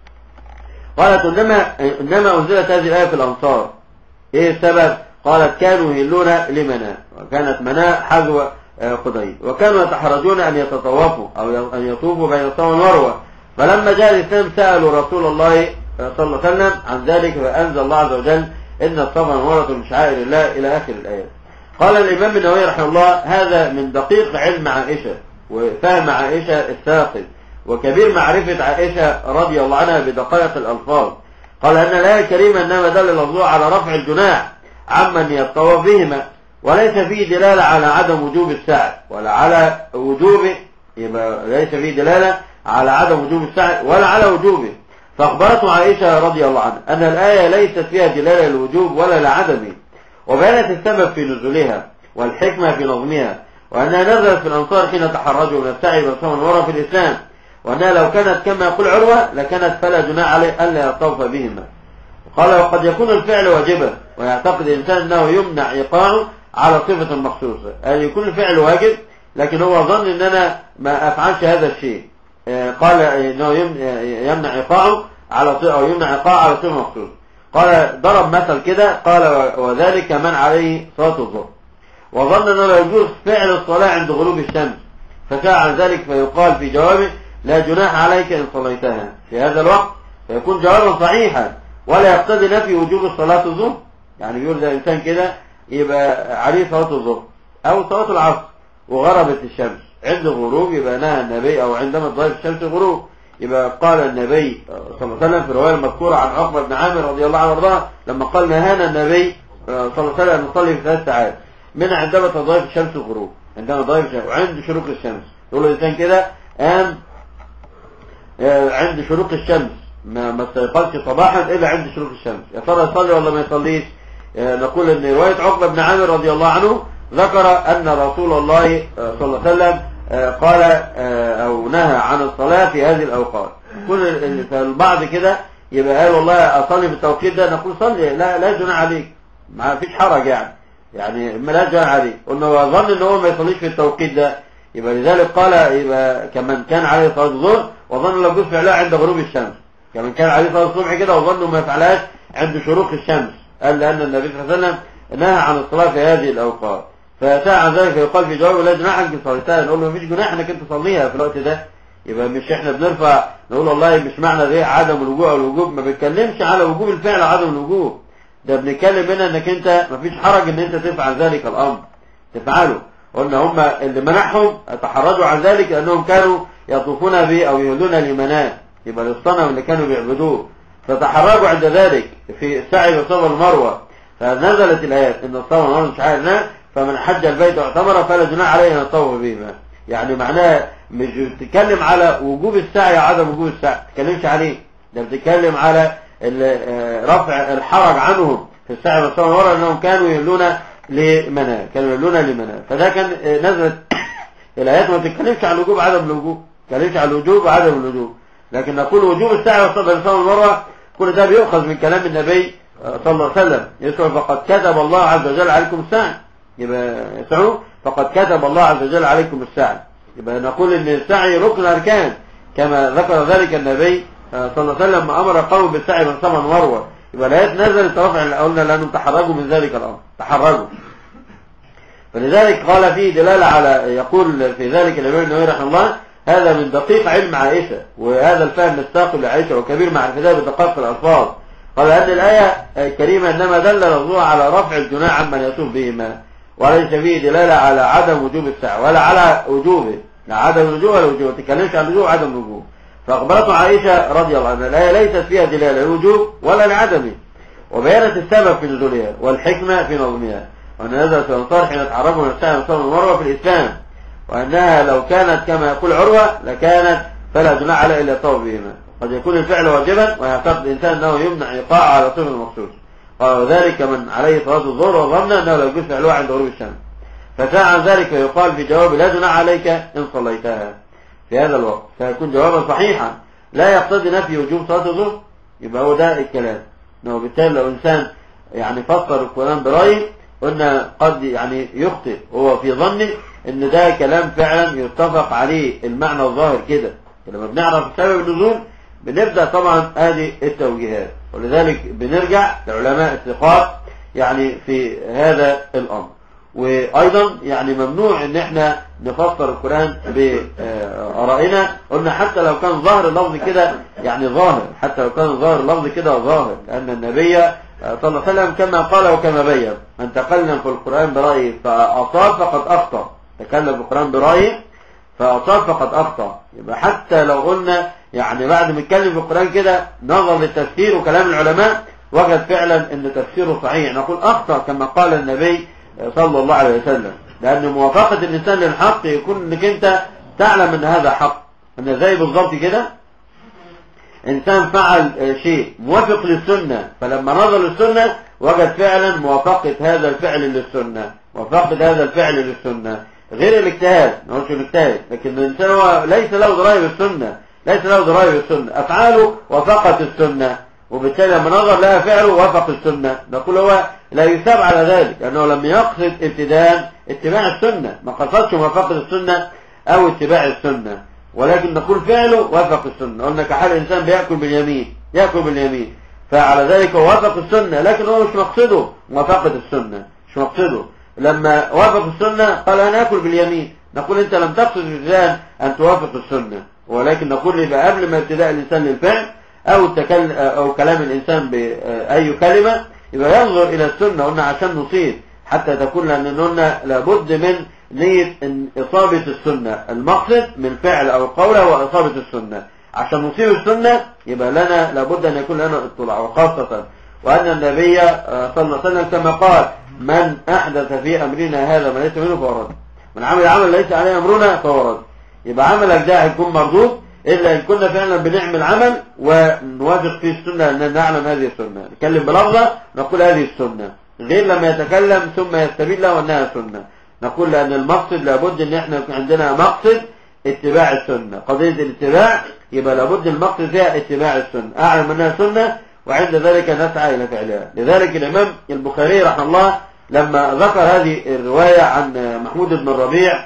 قالت إنما, إنما أنزلت هذه الآية في الأنصار إيه السبب قالت كانوا يهلون لمناء وكانت مناء حذو آه، قديد وكانوا يتحرجون أن يتطوفوا أو ي- أن يطوفوا بين الصفا والمروة فلما جاء الإسلام سألوا رسول الله آه، صلى الله عليه وسلم عن ذلك فأنزل الله عز وجل إن الصفا والمروة من شعائر الله إلى آخر الآيات قال الإمام النووي رحمه الله هذا من دقيق علم عائشة وفهم عائشة الساقط وكبير معرفة عائشة رضي الله عنها بدقائق الألفاظ قال أن الآية الكريمة إنما دل اللفظ على رفع الجناح عمن يطوف بهما وليس فيه دلالة على عدم وجوب السعي ولا على وجوبه يبقى ليس فيه دلالة على عدم وجوب السعي ولا على وجوبه فأخبرته عائشة رضي الله عنها أن الآية ليست فيها دلالة للوجوب ولا لعدمه وبينت السبب في نزولها والحكمة في نظمها وأنها نزلت في الأنصار حين تحرجوا من السعي بالصوم والورى في الإسلام وأنها لو كانت كما يقول عروة لكانت فلا جناح عليه ألا يطوف بهما قال وقد يكون الفعل واجبا ويعتقد الإنسان أنه يمنع إيقاعه على صفة مخصوصة أن يكون الفعل واجب لكن هو ظن أن أنا ما أفعلش هذا الشيء آه، قال أنه يم- يمنع إيقاعه على صفة أو يمنع إيقاعه على صفة مخصوصة قال ضرب مثل كده قال و- وذلك من عليه صلاة الظهر وظن أنه لا يجوز فعل الصلاة عند غروب الشمس فساء عن ذلك فيقال في جوابه لا جناح عليك إن صليتها في هذا الوقت فيكون جوابا صحيحا ولا يقتضي نفي وجوب صلاة الظهر يعني بيقول ده إنسان كده يبقى عليه صلاة الظهر أو صلاة العصر وغربت الشمس عند الغروب يبقى نهى النبي أو عندما تغيب الشمس الغروب يبقى قال النبي صلى الله عليه وسلم في الرواية المذكورة عن عقبة بن عامر رضي الله عنه وارضاه لما قال نهانا النبي صلى الله عليه وسلم أن نصلي في ثلاث ساعات من عندما تضيف الشمس الغروب عندما تضيف الشمس وعند شروق الشمس يقول له الإنسان كده قام آه، عند شروق الشمس ما ما استيقظش صباحا إلا عند شروق الشمس يا ترى يصلي ولا ما يصليش آه، نقول ان رواية عقبة بن عامر رضي الله عنه ذكر أن رسول الله آه، صلى الله عليه وسلم آه، قال آه، أو نهى عن الصلاة في هذه الأوقات كل ال- فالبعض كده يبقى قال والله أصلي في التوقيت ده نقول صلي لا لا جناح عليك ما فيش حرج يعني يعني ما لا جناح عليه قلنا هو ظن ان هو ما يصليش في التوقيت ده يبقى لذلك قال يبقى كمن كان عليه صلاة الظهر وظن لو جوز فعلها عند غروب الشمس كمن كان عليه صلاة الصبح كده وظن ما يفعلهاش عند شروق الشمس قال لأن النبي صلى الله عليه وسلم نهى عن الصلاة في هذه الأوقات فساء عن ذلك يقال في جوابه لا جناح انك صليتها نقول له مفيش جناح انك انت تصليها في الوقت ده يبقى مش احنا بنرفع نقول والله مش معنى ده عدم الوجوب او الوجوب ما بنتكلمش على وجوب الفعل وعدم الوجوب ده بنتكلم هنا انك انت مفيش حرج ان انت تفعل ذلك الامر تفعله قلنا هم اللي منعهم تحرجوا عن ذلك لانهم كانوا يطوفون به او يهلون لمناه يبقى للصنم اللي كانوا بيعبدوه فتحرجوا عند ذلك في السعي للصفا والمروه فنزلت الايات ان الصفا والمروه من شعائر الله فمن حج البيت واعتمر فلا جناح عليه ان يطوف بهما يعني معناها مش بتتكلم على وجوب السعي او عدم وجوب السعي ما بتتكلمش عليه ده بتتكلم على ال- آه، رفع الحرج عنهم في السعي والصفا والمروه انهم كانوا يهلون لمناه كانوا يهلون لمناه فده كان آه، نزلت الآيات ما بتتكلمش عن الوجوب عدم الوجوب ما بتتكلمش عن الوجوب وعدم الوجوب لكن نقول وجوب السعي والصلاة والصلاة والمروة كل ده بيؤخذ من كلام النبي آه، صلى الله عليه وسلم يسمع فقد كتب الله عز وجل عليكم السعي يبقى يسمعوا فقد كتب الله عز وجل عليكم السعي يبقى نقول ان السعي ركن اركان كما ذكر ذلك النبي آه، صلى الله عليه وسلم لما امر قوم بالسعي من صفا ومروه يبقى الايات نزلت رفع قلنا لانهم تحرجوا من ذلك الامر تحرجوا فلذلك قال فيه دلالة على يقول في ذلك الإمام النووي رحمه الله هذا من دقيق علم عائشة وهذا الفهم مستاق لعائشة وكبير معرفتها بدقائق الألفاظ قال أن الآية الكريمة إنما دل لفظها على رفع الجناح عمن يطوف بهما وليس فيه دلالة على عدم وجوب السعي ولا على وجوبه لا عدم الوجوب ولا وجوب ما تتكلمش عن الوجوب وعدم الوجوب فأخبرته عائشة رضي الله عنها الآية ليست فيها دلالة للوجوب ولا لعدمه وبيانت السبب في نزولها والحكمة في نظمها وأن نزلت في الأنصار حين تعرفوا من الساعة من المروة في الإسلام وأنها لو كانت كما يقول عروة لكانت فلا جناح على إلا الطوف بهما قد يكون الفعل واجبا ويعتقد الإنسان أنه يمنع إيقاع على صفة مخصوص قال وذلك من عليه صلاة الظهر وظن أنه لا يجوز فعلها عند غروب الشمس فساء عن ذلك فيقال في جواب لا جناح عليك إن صليتها في هذا الوقت فيكون جوابا صحيحا لا يقتضي نفي وجوب صلاة الظهر يبقى هو ده الكلام انه بالتالي لو انسان يعني فسر القرآن برأيه قلنا قد يعني يخطئ هو في ظنه ان ده كلام فعلا يتفق عليه المعنى الظاهر كده لما بنعرف سبب النزول بنبدأ طبعا هذه التوجيهات ولذلك بنرجع لعلماء الثقات يعني في هذا الأمر وأيضا يعني ممنوع ان احنا نفسر القرآن بآرائنا قلنا حتى لو كان ظاهر اللفظ كده يعني ظاهر حتى لو كان ظاهر اللفظ كده ظاهر لأن النبي صلى الله عليه وسلم كما قال وكما بين من تكلم في القرآن برأيه فأصاب فقد أخطأ تكلم في القرآن برأيه فأصاب فقد أخطأ يبقى حتى لو قلنا يعني بعد ما نتكلم في القرآن كده نظر للتفسير وكلام العلماء وجد فعلا ان تفسيره صحيح نقول أخطأ كما قال النبي صلى الله عليه وسلم لأن موافقة الإنسان للحق يكون انك انت تعلم ان هذا حق ان زي بالظبط كده إنسان فعل شيء موافق للسنة فلما نظر للسنة وجد فعلا موافقة هذا الفعل للسنة موافقة هذا الفعل للسنة غير الاجتهاد ما هوش الاجتهاد لكن الإنسان هو ليس له دراية بالسنة ليس له دراية بالسنة أفعاله وافقت السنة وبالتالي لما نظر لها فعله وافق السنة نقول هو لا يثاب على ذلك لأنه لم يقصد ابتداء اتباع السنة ما قصدش موافقة السنة أو اتباع السنة ولكن نقول فعله وافق السنة قلنا كحال الإنسان بيأكل باليمين يأكل باليمين فعلى ذلك هو وافق السنة لكن هو مش مقصده موافقة السنة مش مقصده لما وافق السنة قال أنا أكل باليمين نقول أنت لم تقصد ابتداء أن توافق السنة ولكن نقول يبقى قبل ما ابتداء الإنسان للفعل أو التكل أو كلام الإنسان بأي كلمة يبقى ينظر إلى السنة قلنا عشان نصيب حتى تكون لأن قلنا لابد من نية إصابة السنة المقصد من فعل أو قول هو إصابة السنة عشان نصيب السنة يبقى لنا لابد أن يكون لنا اطلاع وخاصة وأن النبي صلى الله عليه وسلم كما قال من أحدث في أمرنا هذا ما ليس منه فهو رد من عمل عمل ليس عليه أمرنا فهو رد يبقى عملك ده هيكون مردود إلا إن كنا فعلا بنعمل عمل ونوافق فيه السنة أن نعلم هذه السنة نتكلم بلفظة نقول هذه السنة غير لما يتكلم ثم يستبين له أنها سنة نقول لأن المقصد لابد أن احنا يكون عندنا مقصد اتباع السنة قضية الاتباع يبقى لابد المقصد فيها اتباع السنة أعلم أنها سنة وعند ذلك نسعى إلى فعلها لذلك الإمام البخاري رحمه الله لما ذكر هذه الرواية عن محمود بن الربيع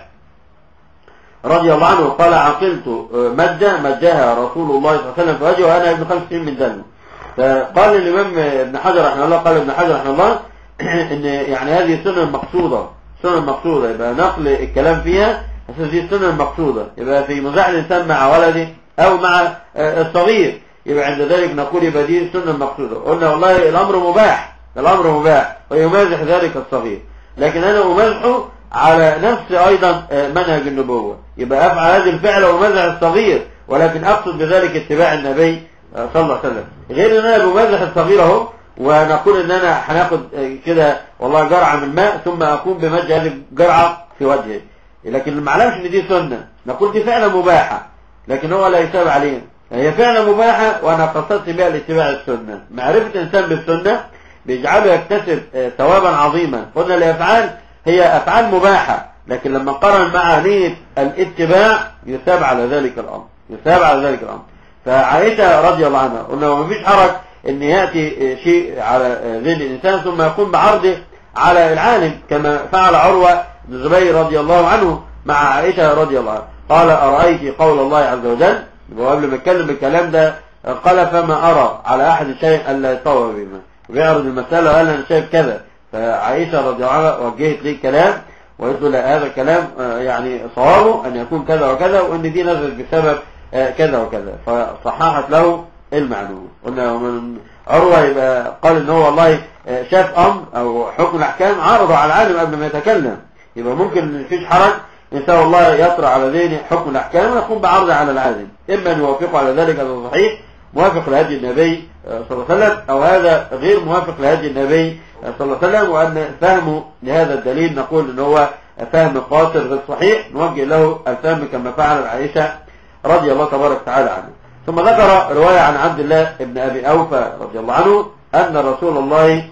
رضي الله عنه قال عقلت مجة مجها رسول الله صلى الله عليه وسلم في وجهه وأنا ابن خمس سنين من دم فقال الإمام ابن حجر رحمه الله قال ابن حجر رحمه الله إن يعني هذه سنة مقصودة سنة مقصودة يبقى نقل الكلام فيها هذه السنة المقصودة يبقى في مزاح الإنسان مع ولده أو مع الصغير يبقى عند ذلك نقول يبقى دي السنة المقصودة قلنا والله الأمر مباح الأمر مباح ويمازح ذلك الصغير لكن أنا أمازحه على نفس أيضا منهج النبوة يبقى أفعل هذه الفعل ومزح الصغير ولكن أقصد بذلك اتباع النبي صلى الله عليه وسلم غير أن أنا بمزح الصغير أهو ونقول أن أنا هناخد كده والله جرعة من الماء ثم أقوم بمد هذه الجرعة في وجهه لكن ما علمش ان دي سنة نقول دي فعلة مباحة لكن هو لا يتابع عليها هي فعلة مباحة وانا قصدت بها الاتباع السنة معرفة الانسان بالسنة بيجعله يكتسب ثوابا عظيما قلنا الافعال هي افعال مباحة لكن لما قرن مع نية الاتباع يثاب على ذلك الامر يثاب على ذلك الامر فعائشة رضي الله عنها قلنا وما فيش حرج ان يأتي شيء على ذهن الانسان ثم يقوم بعرضه على العالم كما فعل عروة بن الزبير رضي الله عنه مع عائشة رضي الله عنها قال أرأيت قول الله عز وجل وقبل ما يتكلم بالكلام ده قال فما أرى على أحد شيء ألا يطوى بما ويعرض المسألة وقال أنا شايف كذا فعائشة رضي الله عنها وجهت لي كلام وقلت له هذا كلام يعني صوابه أن يكون كذا وكذا وأن دي نزلت بسبب كذا وكذا فصححت له المعلومة قلنا ومن عروة يبقى قال ان هو والله شاف امر او حكم الاحكام عرضه على العالم قبل ما يتكلم يبقى ممكن مفيش حرج انسان والله يطرأ على ذهنه حكم الاحكام ويقوم بعرضه على العالم اما ان يوافقه على ذلك هذا صحيح موافق لهدي النبي صلى الله عليه وسلم او هذا غير موافق لهدي النبي صلى الله عليه وسلم وان فهمه لهذا الدليل نقول ان هو فهم قاصر غير صحيح نوجه له الفهم كما فعل عائشة رضي الله تبارك وتعالى عنه ثم ذكر رواية عن عبد الله بن أبي أوفى رضي الله عنه أن رسول الله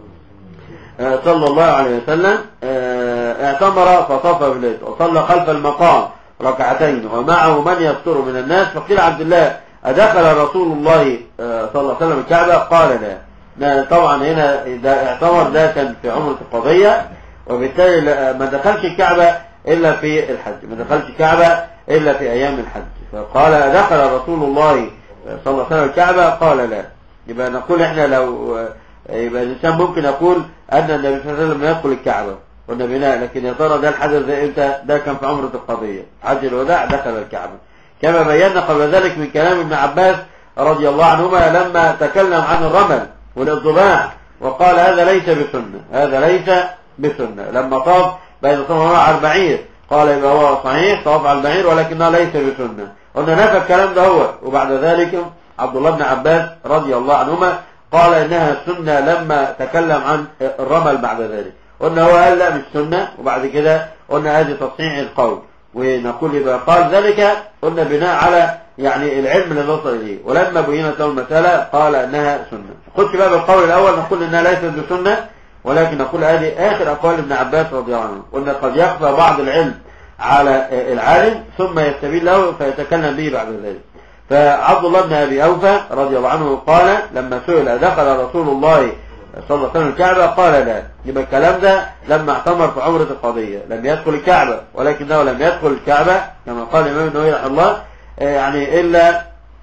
صلى الله عليه وسلم اعتمر فطاف بالبيت وصلى خلف المقام ركعتين ومعه من يستر من الناس فقيل عبد الله أدخل رسول الله صلى الله عليه وسلم الكعبة قال لا طبعا هنا ده اعتمر ده كان في عمرة القضية وبالتالي ما دخلش الكعبة إلا في الحج ما دخلش الكعبة إلا في أيام الحج فقال دخل رسول الله صلى الله عليه وسلم الكعبة قال لا يبقى نقول احنا لو يبقى الإنسان ممكن يقول أن النبي صلى الله عليه وسلم يدخل الكعبة قلنا بناء لكن يا ترى ده الحدث ده امتى ده كان في عمرة القضية حج الوداع دخل الكعبة كما بينا قبل ذلك من كلام ابن عباس رضي الله عنهما لما تكلم عن الرمل والانطباع وقال هذا ليس بسنة هذا ليس بسنة لما طاف بين صنع على البعير قال يبقى هو صحيح طاف على البعير ولكنها ليس بسنة قلنا نفى الكلام ده هو وبعد ذلك عبد الله بن عباس رضي الله عنهما قال انها سنة لما تكلم عن الرمل بعد ذلك قلنا هو قال لا مش سنة وبعد كده قلنا هذه تصحيح القول ونقول يبقى قال ذلك قلنا بناء على يعني العلم اللي وصل اليه ولما بينت له المسألة قال انها سنة خدش بقى بالقول الاول نقول انها ليست بسنة ولكن نقول هذه اخر اقوال ابن عباس رضي الله عنه قلنا قد يخفى بعض العلم على العالم ثم يستبين له فيتكلم به بعد ذلك فعبد الله بن أبي أوفى رضي الله عنه قال لما سئل دخل رسول الله صلى الله عليه وسلم الكعبة قال لا يبقى الكلام ده لما اعتمر في عمرة القضية لم يدخل الكعبة ولكنه لم يدخل الكعبة كما قال الإمام النووي رحمه الله يعني إلا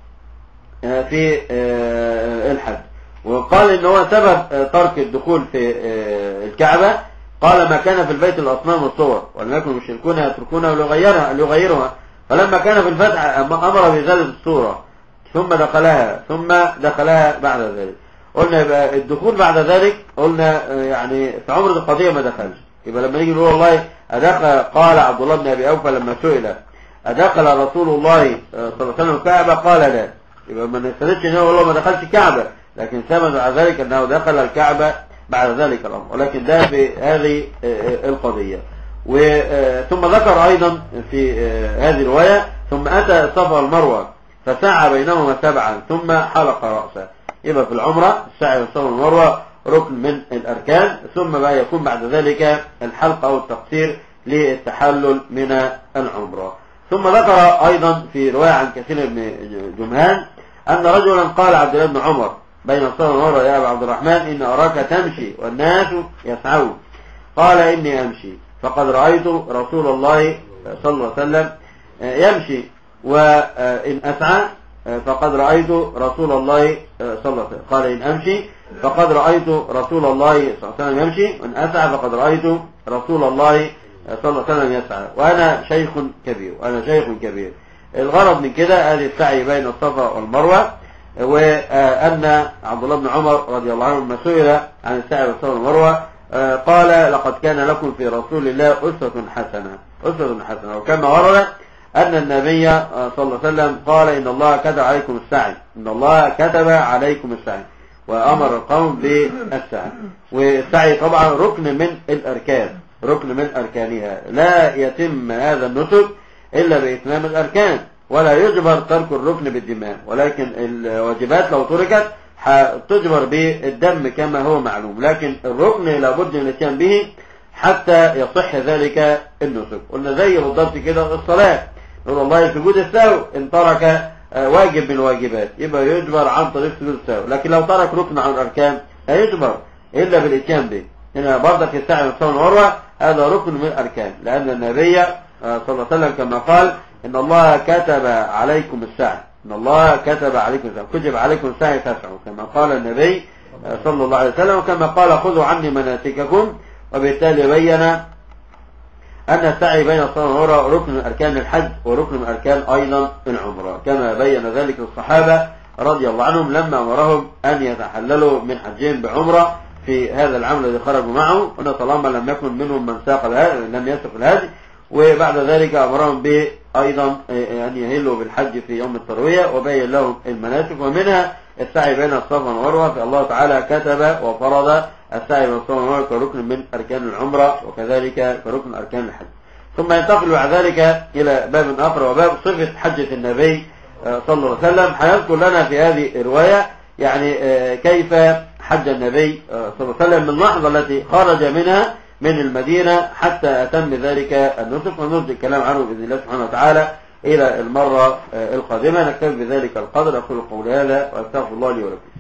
في الحج وقال ان هو سبب ترك الدخول في الكعبة قال ما كان في البيت الاصنام والصور ولم يكن المشركون يتركونها ليغيرها ليغيرها فلما كان في الفتح امر بزالة الصورة ثم دخلها ثم دخلها بعد ذلك قلنا يبقى الدخول بعد ذلك قلنا يعني في عمر القضية ما دخلش يبقى لما نيجي نقول والله أدخل قال عبد الله بن أبي أوفى لما سئل أدخل رسول الله صلى الله عليه وسلم الكعبة قال لا يبقى ما نستندش ان هو والله ما دخلش الكعبة لكن ثبت بعد ذلك انه دخل الكعبة بعد ذلك الامر ولكن ده في هذه القضية ثم ذكر ايضا في هذه الرواية ثم اتى الصفا والمروة فسعى بينهما سبعا ثم حلق رأسه يبقى في العمرة السعي بين الصفا والمروة ركن من الاركان ثم بقى يكون بعد ذلك الحلق او التقصير للتحلل من العمرة ثم ذكر ايضا في رواية عن كثير بن جمهان ان رجلا قال عبد الله بن عمر بين الصلاة والمروة يا أبا عبد الرحمن إن أراك تمشي والناس يسعون قال إني أمشي فقد رأيت رسول الله صلى الله عليه وسلم يمشي وإن أسعى فقد رأيت رسول الله صلى الله عليه وسلم قال إن أمشي فقد رأيت رسول الله صلى الله عليه وسلم يمشي وإن أسعى فقد رأيت رسول الله صلى الله عليه وسلم يسعى وأنا شيخ كبير وأنا شيخ كبير الغرض من كده هذه السعي بين الصفا والمروة وأن عبد الله بن عمر رضي الله عنه لما سئل عن السعي والصفا والمروة قال لقد كان لكم في رسول الله أسوة حسنة أسوة حسنة وكما ورد أن النبي صلى الله عليه وسلم قال إن الله كتب عليكم السعي إن الله كتب عليكم السعي وأمر القوم بالسعي والسعي طبعا ركن من الأركان ركن من أركانها لا يتم هذا النسك إلا بإتمام الأركان ولا يجبر ترك الركن بالدماء ولكن الواجبات لو تركت تجبر بالدم كما هو معلوم لكن الركن لابد من الاتيان به حتى يصح ذلك النسك قلنا زي بالضبط كده الصلاة نقول والله سجود السهو ان ترك واجب من الواجبات يبقى يجبر عن طريق سجود السهو لكن لو ترك ركن عن الاركان لا يجبر الا بالاتيان به هنا برضك السعي والصوم والعروة هذا ركن من الاركان لان النبي صلى الله عليه وسلم كما قال إن الله كتب عليكم السعي إن الله كتب عليكم السعي كتب عليكم السعي تسعوا كما قال النبي صلى الله عليه وسلم وكما قال خذوا عني مناسككم وبالتالي بين أن السعي بين الصلاة والعمرة ركن من أركان الحج وركن من أركان أيضا العمرة كما بين ذلك الصحابة رضي الله عنهم لما أمرهم أن يتحللوا من حجهم بعمرة في هذا العام الذي خرجوا معه وأن طالما لم يكن منهم من ساق الهدي لم يسق الهدي وبعد ذلك أمرهم بأيضا أن يهلوا بالحج في يوم التروية وبين لهم المناسك ومنها السعي بين الصفا والمروة فالله تعالى كتب وفرض السعي بين الصفا والمروة كركن من أركان العمرة وكذلك كركن أركان الحج ثم ينتقل بعد ذلك إلى باب آخر وباب صفة حجة النبي صلى الله عليه وسلم هيذكر لنا في هذه الرواية يعني كيف حج النبي صلى الله عليه وسلم من اللحظة التي خرج منها من المدينة حتى أتم ذلك النسك ونرجع الكلام عنه بإذن الله سبحانه وتعالى إلى المرة القادمة نكتفي بذلك القدر أقول قولي هذا وأستغفر الله لي ولكم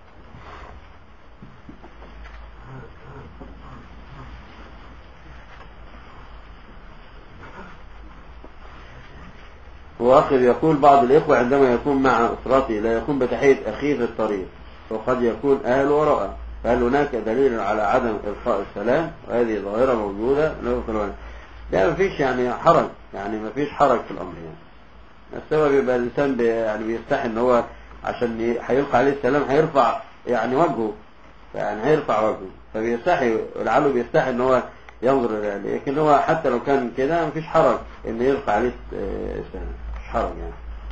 وآخر يقول بعض الإخوة عندما يكون مع أسرته لا يكون بتحية أخيه في الطريق وقد يكون أهل وراءه فهل هناك دليل على عدم إلقاء السلام وهذه ظاهرة موجودة لا ما فيش يعني حرج يعني ما فيش حرج في الأمر يعني السبب يبقى الإنسان بي يعني بيستحي إن هو عشان هيلقى عليه السلام هيرفع يعني وجهه يعني هيرفع وجهه فبيستحي ولعله بيستحي إن هو ينظر إليه لكن هو حتى لو كان كده ما فيش حرج إن يلقى عليه السلام مش حرج يعني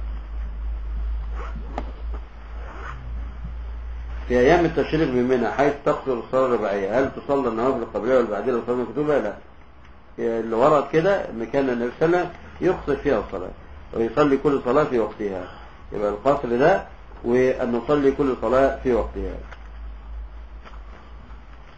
في أيام التشريق بمنى حيث تقصر الصلاة الرباعية هل تصلى النوافل القبلية والبعدية للصلاة المكتوبة؟ لا اللي ورد كده ان كان النبي صلى الله عليه وسلم يقصر فيها الصلاة ويصلي كل صلاة في وقتها يبقى القصر ده وأن نصلي كل صلاة في وقتها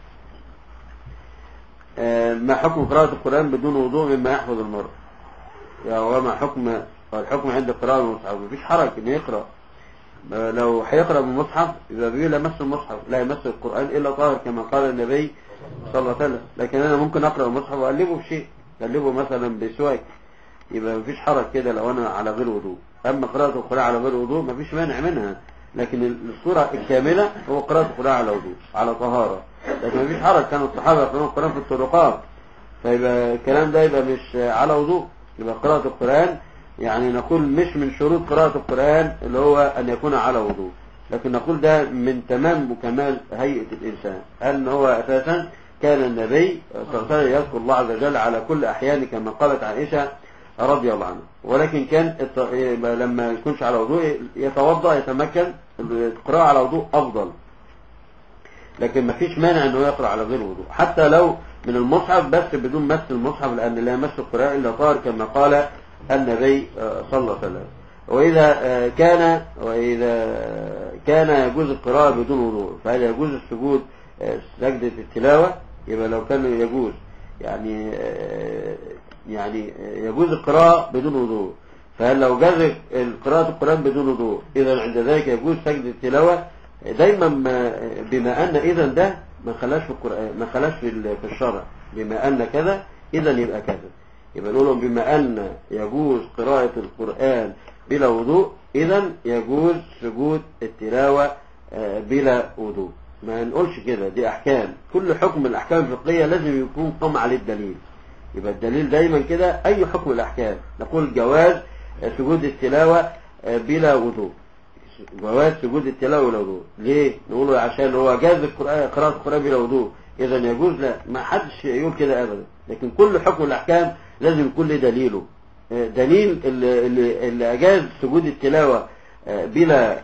ما حكم قراءة القرآن بدون وضوء مما يحفظ المرء يعني وما حكم الحكم عند قراءة المصحف مفيش حرج انه يقرأ آه، لو هيقرأ من المصحف يبقى بيقول لا يمس المصحف لا يمس القرآن إلا طاهر كما قال النبي صلى الله عليه وسلم لكن أنا ممكن أقرأ المصحف وأقلبه بشيء أقلبه مثلا بسواك يبقى مفيش حرج كده لو أنا على غير وضوء أما قراءة القرآن على غير وضوء مفيش مانع منها لكن الصورة الكاملة هو قراءة القرآن على وضوء على طهارة لكن مفيش حرج كان الصحابة يقرأون القرآن في الطرقات فيبقى الكلام ده يبقى مش على وضوء يبقى قراءة القرآن يعني نقول مش من شروط قراءة القرآن اللي هو أن يكون على وضوء لكن نقول ده من تمام وكمال هيئة الإنسان أن هو أساسا كان النبي صلى الله عليه وسلم يذكر الله عز وجل على كل أحيان كما قالت عائشة رضي الله عنها ولكن كان الت- يبقى لما يكونش على وضوء يتوضأ يتمكن القراءة على وضوء أفضل لكن ما فيش مانع انه يقرأ على غير وضوء حتى لو من المصحف بس بدون مس المصحف لأن لا يمس القراءة إلا طاهر كما قال النبي آه، صلى الله عليه وسلم وإذا آه، كان وإذا كان يجوز القراءة بدون وضوء فهل يجوز السجود آه، سجدة التلاوة يبقى لو كان يجوز يعني آه، يعني يجوز القراءة بدون وضوء فهل لو جاز قراءة القرآن بدون وضوء إذا عند ذلك يجوز سجد التلاوة دايما ما بما أن إذا ده ما خلاش في القرآن ما خلاش في ال- في الشرع بما أن كذا إذا يبقى كذا يبقى نقول لهم بما أن يجوز قراءة القرآن بلا وضوء إذا يجوز سجود التلاوة آه، بلا وضوء ما نقولش كده دي أحكام كل حكم من الأحكام الفقهية لازم يكون قام عليه الدليل يبقى الدليل دايما كده أي حكم الأحكام نقول جواز سجود التلاوة آه، بلا وضوء جواز سجود التلاوة بلا وضوء ليه؟ نقوله عشان هو جاز القرآن قراءة القرآن بلا وضوء إذا يجوز لا ما حدش يقول كده أبدا لكن كل حكم الأحكام لازم يكون له دليله آه، دليل اللي, اللي, اللي أجاز سجود التلاوة آه، بلا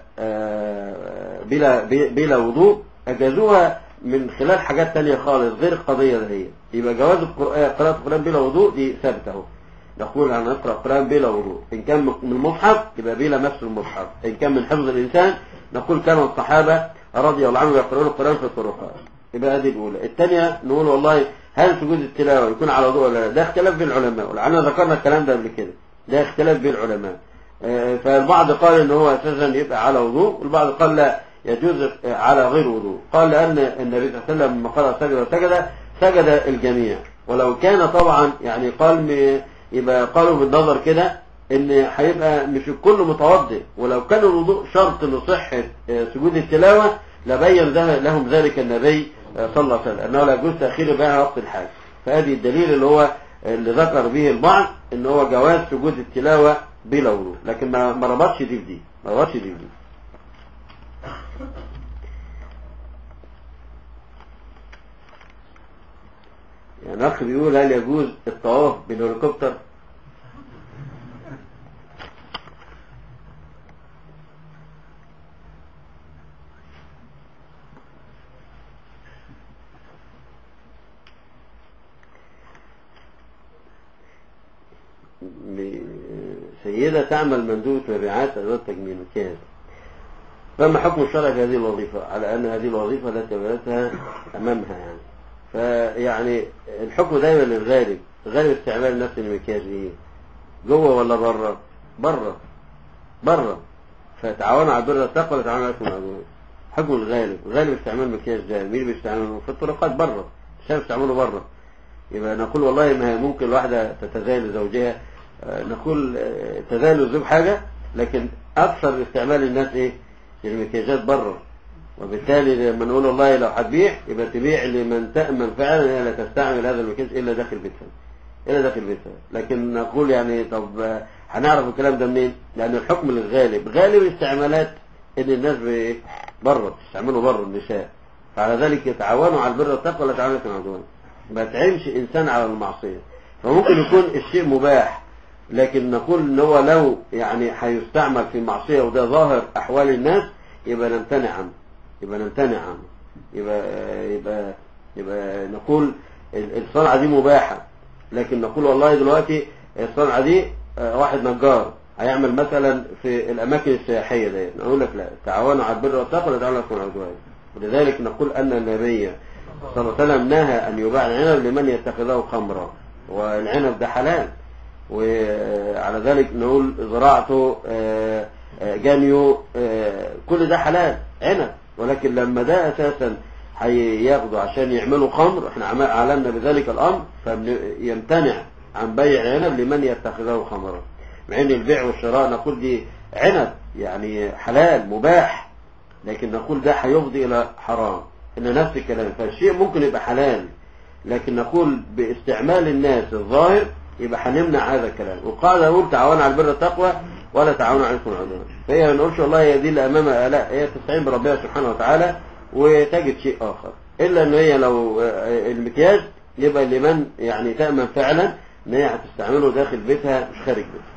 آه، بلا بلا وضوء أجازوها من خلال حاجات تانية خالص غير القضية دي يبقى جواز القرآن قراءة القرآن بلا وضوء دي ثابتة اهو نقول أن نقرأ القرآن بلا وضوء إن كان من المصحف يبقى بلا مس المصحف إن كان من حفظ الإنسان نقول كان الصحابة رضي الله عنهم يقرؤون القرآن في الطرقات يبقى هذه الأولى الثانية نقول والله هل سجود التلاوة يكون على وضوء ولا لا ده اختلاف بين العلماء ولعلنا ذكرنا الكلام ده قبل كده ده اختلاف بين العلماء آه، فالبعض قال ان هو اساسا يبقى على وضوء والبعض قال لا يجوز آه، على غير وضوء قال لان النبي صلى الله عليه وسلم لما قرأ سجد وسجد سجد الجميع ولو كان طبعا يعني قال م- يبقى قالوا بالنظر كده ان هيبقى مش الكل متوضئ ولو كان الوضوء شرط لصحة آه، سجود التلاوة لبين ده- لهم ذلك النبي آه، صلى الله عليه وسلم انه لا يجوز تاخير بها وقت الحاج فهذه الدليل اللي هو اللي ذكر به البعض ان هو جواز سجود التلاوة بلا وضوء لكن ما ما ربطش دي بدي ما ربطش دي بدي يعني اخ بيقول هل يجوز الطواف بالهليكوبتر ب- سيدة تعمل مندوبة مبيعات أدوات تجميل مكياج فما حكم الشرع في هذه الوظيفة على أن هذه الوظيفة التي عملتها أمامها يعني فيعني الحكم دايما للغالب غالب استعمال نفس المكياج ايه جوه ولا بره بره بره فتعاونوا على البر والتقوى ولا تعاونوا على الاثم والعدوان حكم الغالب غالب استعمال المكياج ده مين بيستعمله في الطرقات بره الشباب بيستعملوا بره يبقى نقول والله ما هي ممكن الواحدة تتزايل لزوجها آه، نقول آه، تزايل الزوج حاجة لكن أكثر استعمال الناس إيه المكياجات بره وبالتالي لما نقول والله لو هتبيع يبقى تبيع لمن تأمن فعلا انها لا تستعمل هذا المكياج إلا داخل بيتها إلا داخل بيتها لكن نقول يعني طب آه، هنعرف الكلام ده منين؟ لأن الحكم للغالب غالب الاستعمالات إن الناس بإيه؟ بره بتستعملوا بره النساء فعلى ذلك يتعاونوا على البر والتقوى ولا يتعاونوا على العدوان ما تعينش إنسان على المعصية فممكن يكون الشيء مباح لكن نقول ان هو لو يعني هيستعمل في معصية وده ظاهر احوال الناس يبقى نمتنع عنه يبقى نمتنع عنه يبقى يبقى يبقى نقول ال- الصنعة دي مباحة لكن نقول والله دلوقتي الصنعة دي آه، واحد نجار هيعمل مثلا في الاماكن السياحية دي نقول لك لا تعاونوا على البر والتقوى ولا تعاونوا على العدوان ولذلك نقول ان النبي صلى الله عليه وسلم نهى ان يباع العنب لمن يتخذه خمرا والعنب ده حلال وعلى ذلك نقول زراعته آه، آه، جانيو آه، كل ده حلال عنب ولكن لما ده اساسا هياخده عشان يعملوا خمر احنا عم- اعلنا بذلك الامر فيمتنع عن بيع العنب لمن يتخذه خمرا مع ان البيع والشراء نقول دي عنب يعني حلال مباح لكن نقول ده هيفضي الى حرام ان نفس الكلام فالشيء ممكن يبقى حلال لكن نقول باستعمال الناس الظاهر يبقى هنمنع هذا الكلام وقال يقول تعاونوا على البر والتقوى ولا تعاونوا على الاثم والعدوان فهي ما نقولش والله هي دي اللي امامها لا هي تستعين بربها سبحانه وتعالى وتجد شيء اخر الا ان هي لو آه، المكياج يبقى لمن يعني تامن فعلا ان هي هتستعمله داخل بيتها مش خارج بيتها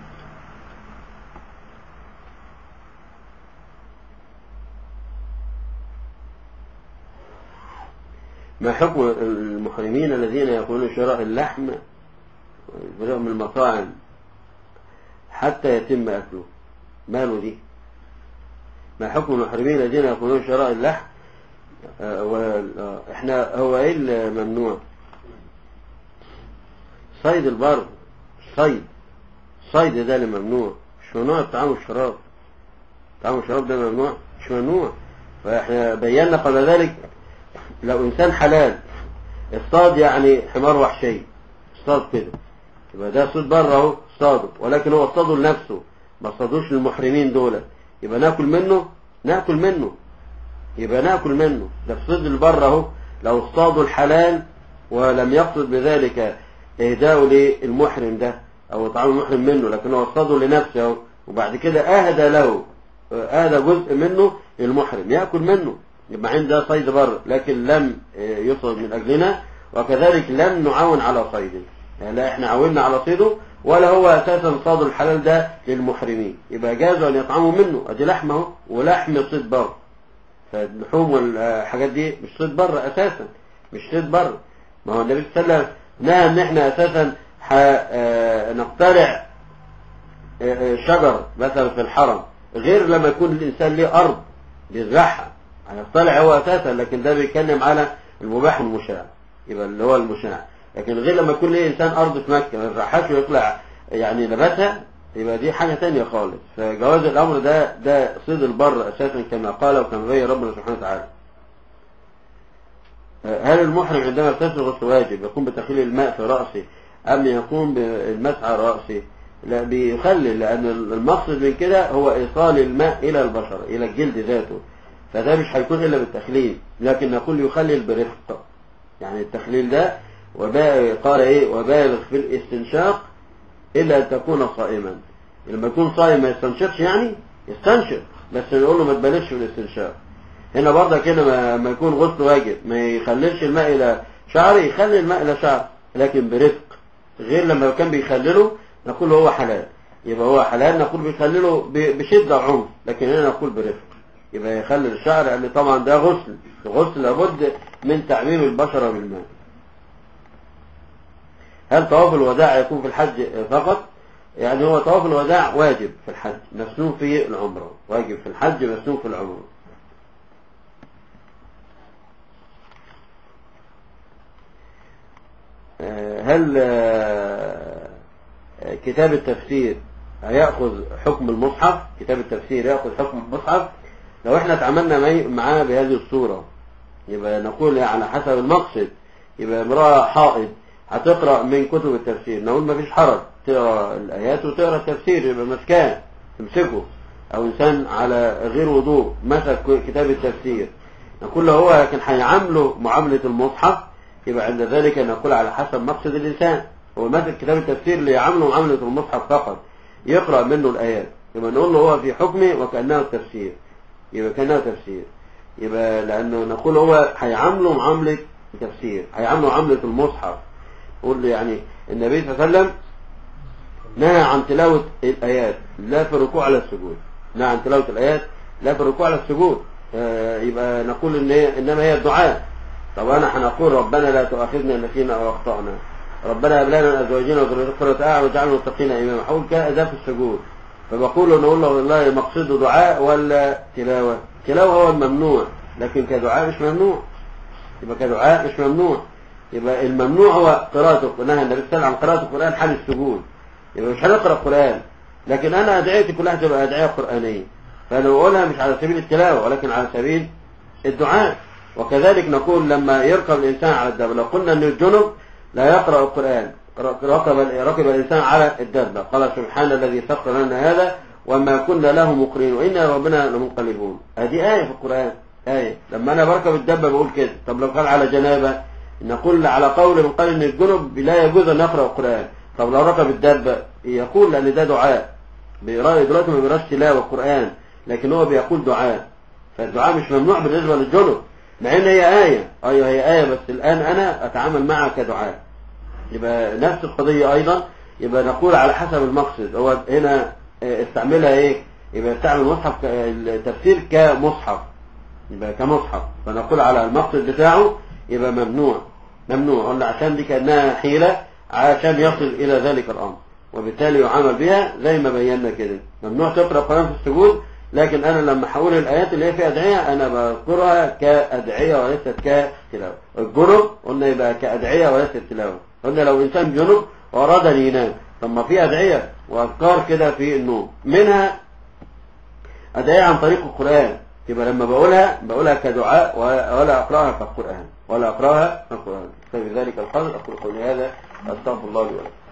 ما حكم المحرمين الذين يقولون شراء اللحم يبدأوا من المطاعم حتى يتم أكله ماله دي ما حكم المحرمين الذين يقولون شراء اللحم آه، و- آه، احنا هو ايه الممنوع صيد البر صيد صيد ده اللي ممنوع مش ممنوع الطعام والشراب الطعام والشراب ده ممنوع مش ممنوع فاحنا بينا قبل ذلك لو انسان حلال اصطاد يعني حمار وحشي اصطاد كده يبقى ده صيد بره اهو اصطاده ولكن هو اصطاده لنفسه ما اصطادوش للمحرمين دول يبقى ناكل منه ناكل منه يبقى ناكل منه ده في صيد البر اهو لو اصطادوا الحلال ولم يقصد بذلك اهداءه للمحرم ده او طعام المحرم منه لكن هو اصطاده لنفسه اهو وبعد كده اهدى له اهدى جزء منه للمحرم ياكل منه يبقى عند ده صيد بر لكن لم يصد من اجلنا وكذلك لم نعاون على صيده يعني لا احنا عاوننا على صيده ولا هو اساسا صاد الحلال ده للمحرمين يبقى جاز ان يطعموا منه ادي لحمه ولحم صيد بر فاللحوم والحاجات دي مش صيد بر اساسا مش صيد بر ما هو النبي صلى الله عليه وسلم نهى ان احنا اساسا ح- آه، نقتلع آه، آه، شجر مثلا في الحرم غير لما يكون الانسان ليه ارض بيزرعها هيطلع هو اساسا لكن ده بيتكلم على المباح والمشاع يبقى اللي هو المشاع لكن غير لما يكون ليه انسان ارض في مكه ما يزرعهاش ويطلع يعني نباتها يبقى دي حاجه تانية خالص فجواز الامر ده ده صيد البر اساسا كما قال وكما بين ربنا سبحانه وتعالى هل المحرم عندما يغتسل غسل واجب يقوم بتخليل الماء في رأسه أم يقوم بالمسح على رأسه لا بيخلل لأن المقصد من كده هو إيصال الماء إلى البشرة إلى الجلد ذاته فده مش هيكون إلا بالتخليل لكن نقول يخلل برفق يعني التخليل ده وبا- قال إيه وبالغ في الاستنشاق إلا أن تكون صائما لما يكون صائم ما يستنشقش يعني يستنشق بس نقول له ما تبالغش في الاستنشاق هنا برضك هنا ما, ما يكون غسل واجب ما يخللش الماء الى شعره يخلي الماء الى شعر لكن برفق غير لما كان بيخلله نقول هو حلال يبقى هو حلال نقول بيخلله ب- بشدة وعنف لكن هنا نقول برفق يبقى يخلل الشعر لان طبعا ده غسل الغسل لابد من تعميم البشرة بالماء هل طواف الوداع يكون في الحج فقط يعني هو طواف الوداع واجب في الحج مسنون في العمرة واجب في الحج مسنون في العمرة آه، هل آه، آه، كتاب التفسير هيأخذ حكم المصحف كتاب التفسير يأخذ حكم المصحف لو احنا تعاملنا معي- معاه بهذه الصورة يبقى نقول على حسب المقصد يبقى امرأة حائض هتقرأ من كتب التفسير نقول ما فيش حرج تقرأ الآيات وتقرأ التفسير يبقى مسكان تمسكه أو إنسان على غير وضوء مسك كتاب التفسير نقول له هو لكن هيعامله معاملة المصحف يبقى عند ذلك نقول على حسب مقصد الإنسان هو ماسك كتاب التفسير ليعامله معاملة المصحف فقط يقرأ منه الآيات يبقى نقول له هو في حكمه وكأنه التفسير يبقى كأنه تفسير يبقى لأنه نقول هو هيعامله معاملة تفسير هيعامله معاملة المصحف قول له يعني النبي صلى الله عليه وسلم نهى عن تلاوة الآيات لا في الركوع على السجود نهى عن تلاوة الآيات لا في الركوع على السجود آه، يبقى نقول إن هي إنما هي الدعاء طب أنا هنقول ربنا لا تؤاخذنا إن نسينا أو أخطأنا ربنا هب لنا من أزواجنا وذريتنا قرة أعين واجعلنا متقين إماما حول كده ده في السجود فبقول له نقول له والله مقصده دعاء ولا تلاوة تلاوة هو الممنوع لكن كدعاء مش ممنوع يبقى كدعاء مش ممنوع يبقى الممنوع هو قراءة نهى النبي صلى الله عليه وسلم عن قراءة القرآن حال السجود يبقى مش هنقرأ قرآن لكن أنا أدعيتي كلها تبقى أدعية قرآنية فأنا بقولها مش على سبيل التلاوة ولكن على سبيل الدعاء وكذلك نقول لما يركب الإنسان على الدابة لو قلنا أن الجنب لا يقرأ القرآن ركب ركب الإنسان على الدابة قال سبحان الذي سخر لنا هذا وما كنا له مقرين وإنا ربنا لمنقلبون هذه آية في القرآن آية لما أنا بركب الدابة بقول كده طب لو كان على جنابة نقول على قول من قال إن الجنب لا يجوز أن يقرأ القرآن طب لو ركب الدابة يقول لأن ده دعاء بيقرأ دلوقتي ما بيقراش تلاوة القرآن لكن هو بيقول دعاء فالدعاء مش ممنوع بالنسبة للجنب مع ان هي آية ايوه هي آية بس الآن أنا أتعامل معها كدعاء يبقى نفس القضية أيضا يبقى نقول على حسب المقصد هو هنا استعملها ايه يبقى استعمل مصحف التفسير كمصحف يبقى كمصحف فنقول على المقصد بتاعه يبقى ممنوع ممنوع قلنا عشان دي كأنها حيلة عشان يصل إلى ذلك الأمر وبالتالي يعامل بها زي ما بينا كده ممنوع تقرأ القرآن في السجود لكن أنا لما حول الآيات اللي هي فيها أدعية أنا بذكرها كأدعية وليست كتلاوة الجنب قلنا يبقى كأدعية وليست تلاوة قلنا لو إنسان جنب وأراد أن ينام طب ما في أدعية وأذكار كده في النوم منها أدعية عن طريق القرآن يبقى لما بقولها بقولها كدعاء ولا أقرأها كالقرآن ولا أقرأها كالقرآن فبذلك القدر أقول قولي هذا أستغفر الله لي ولكم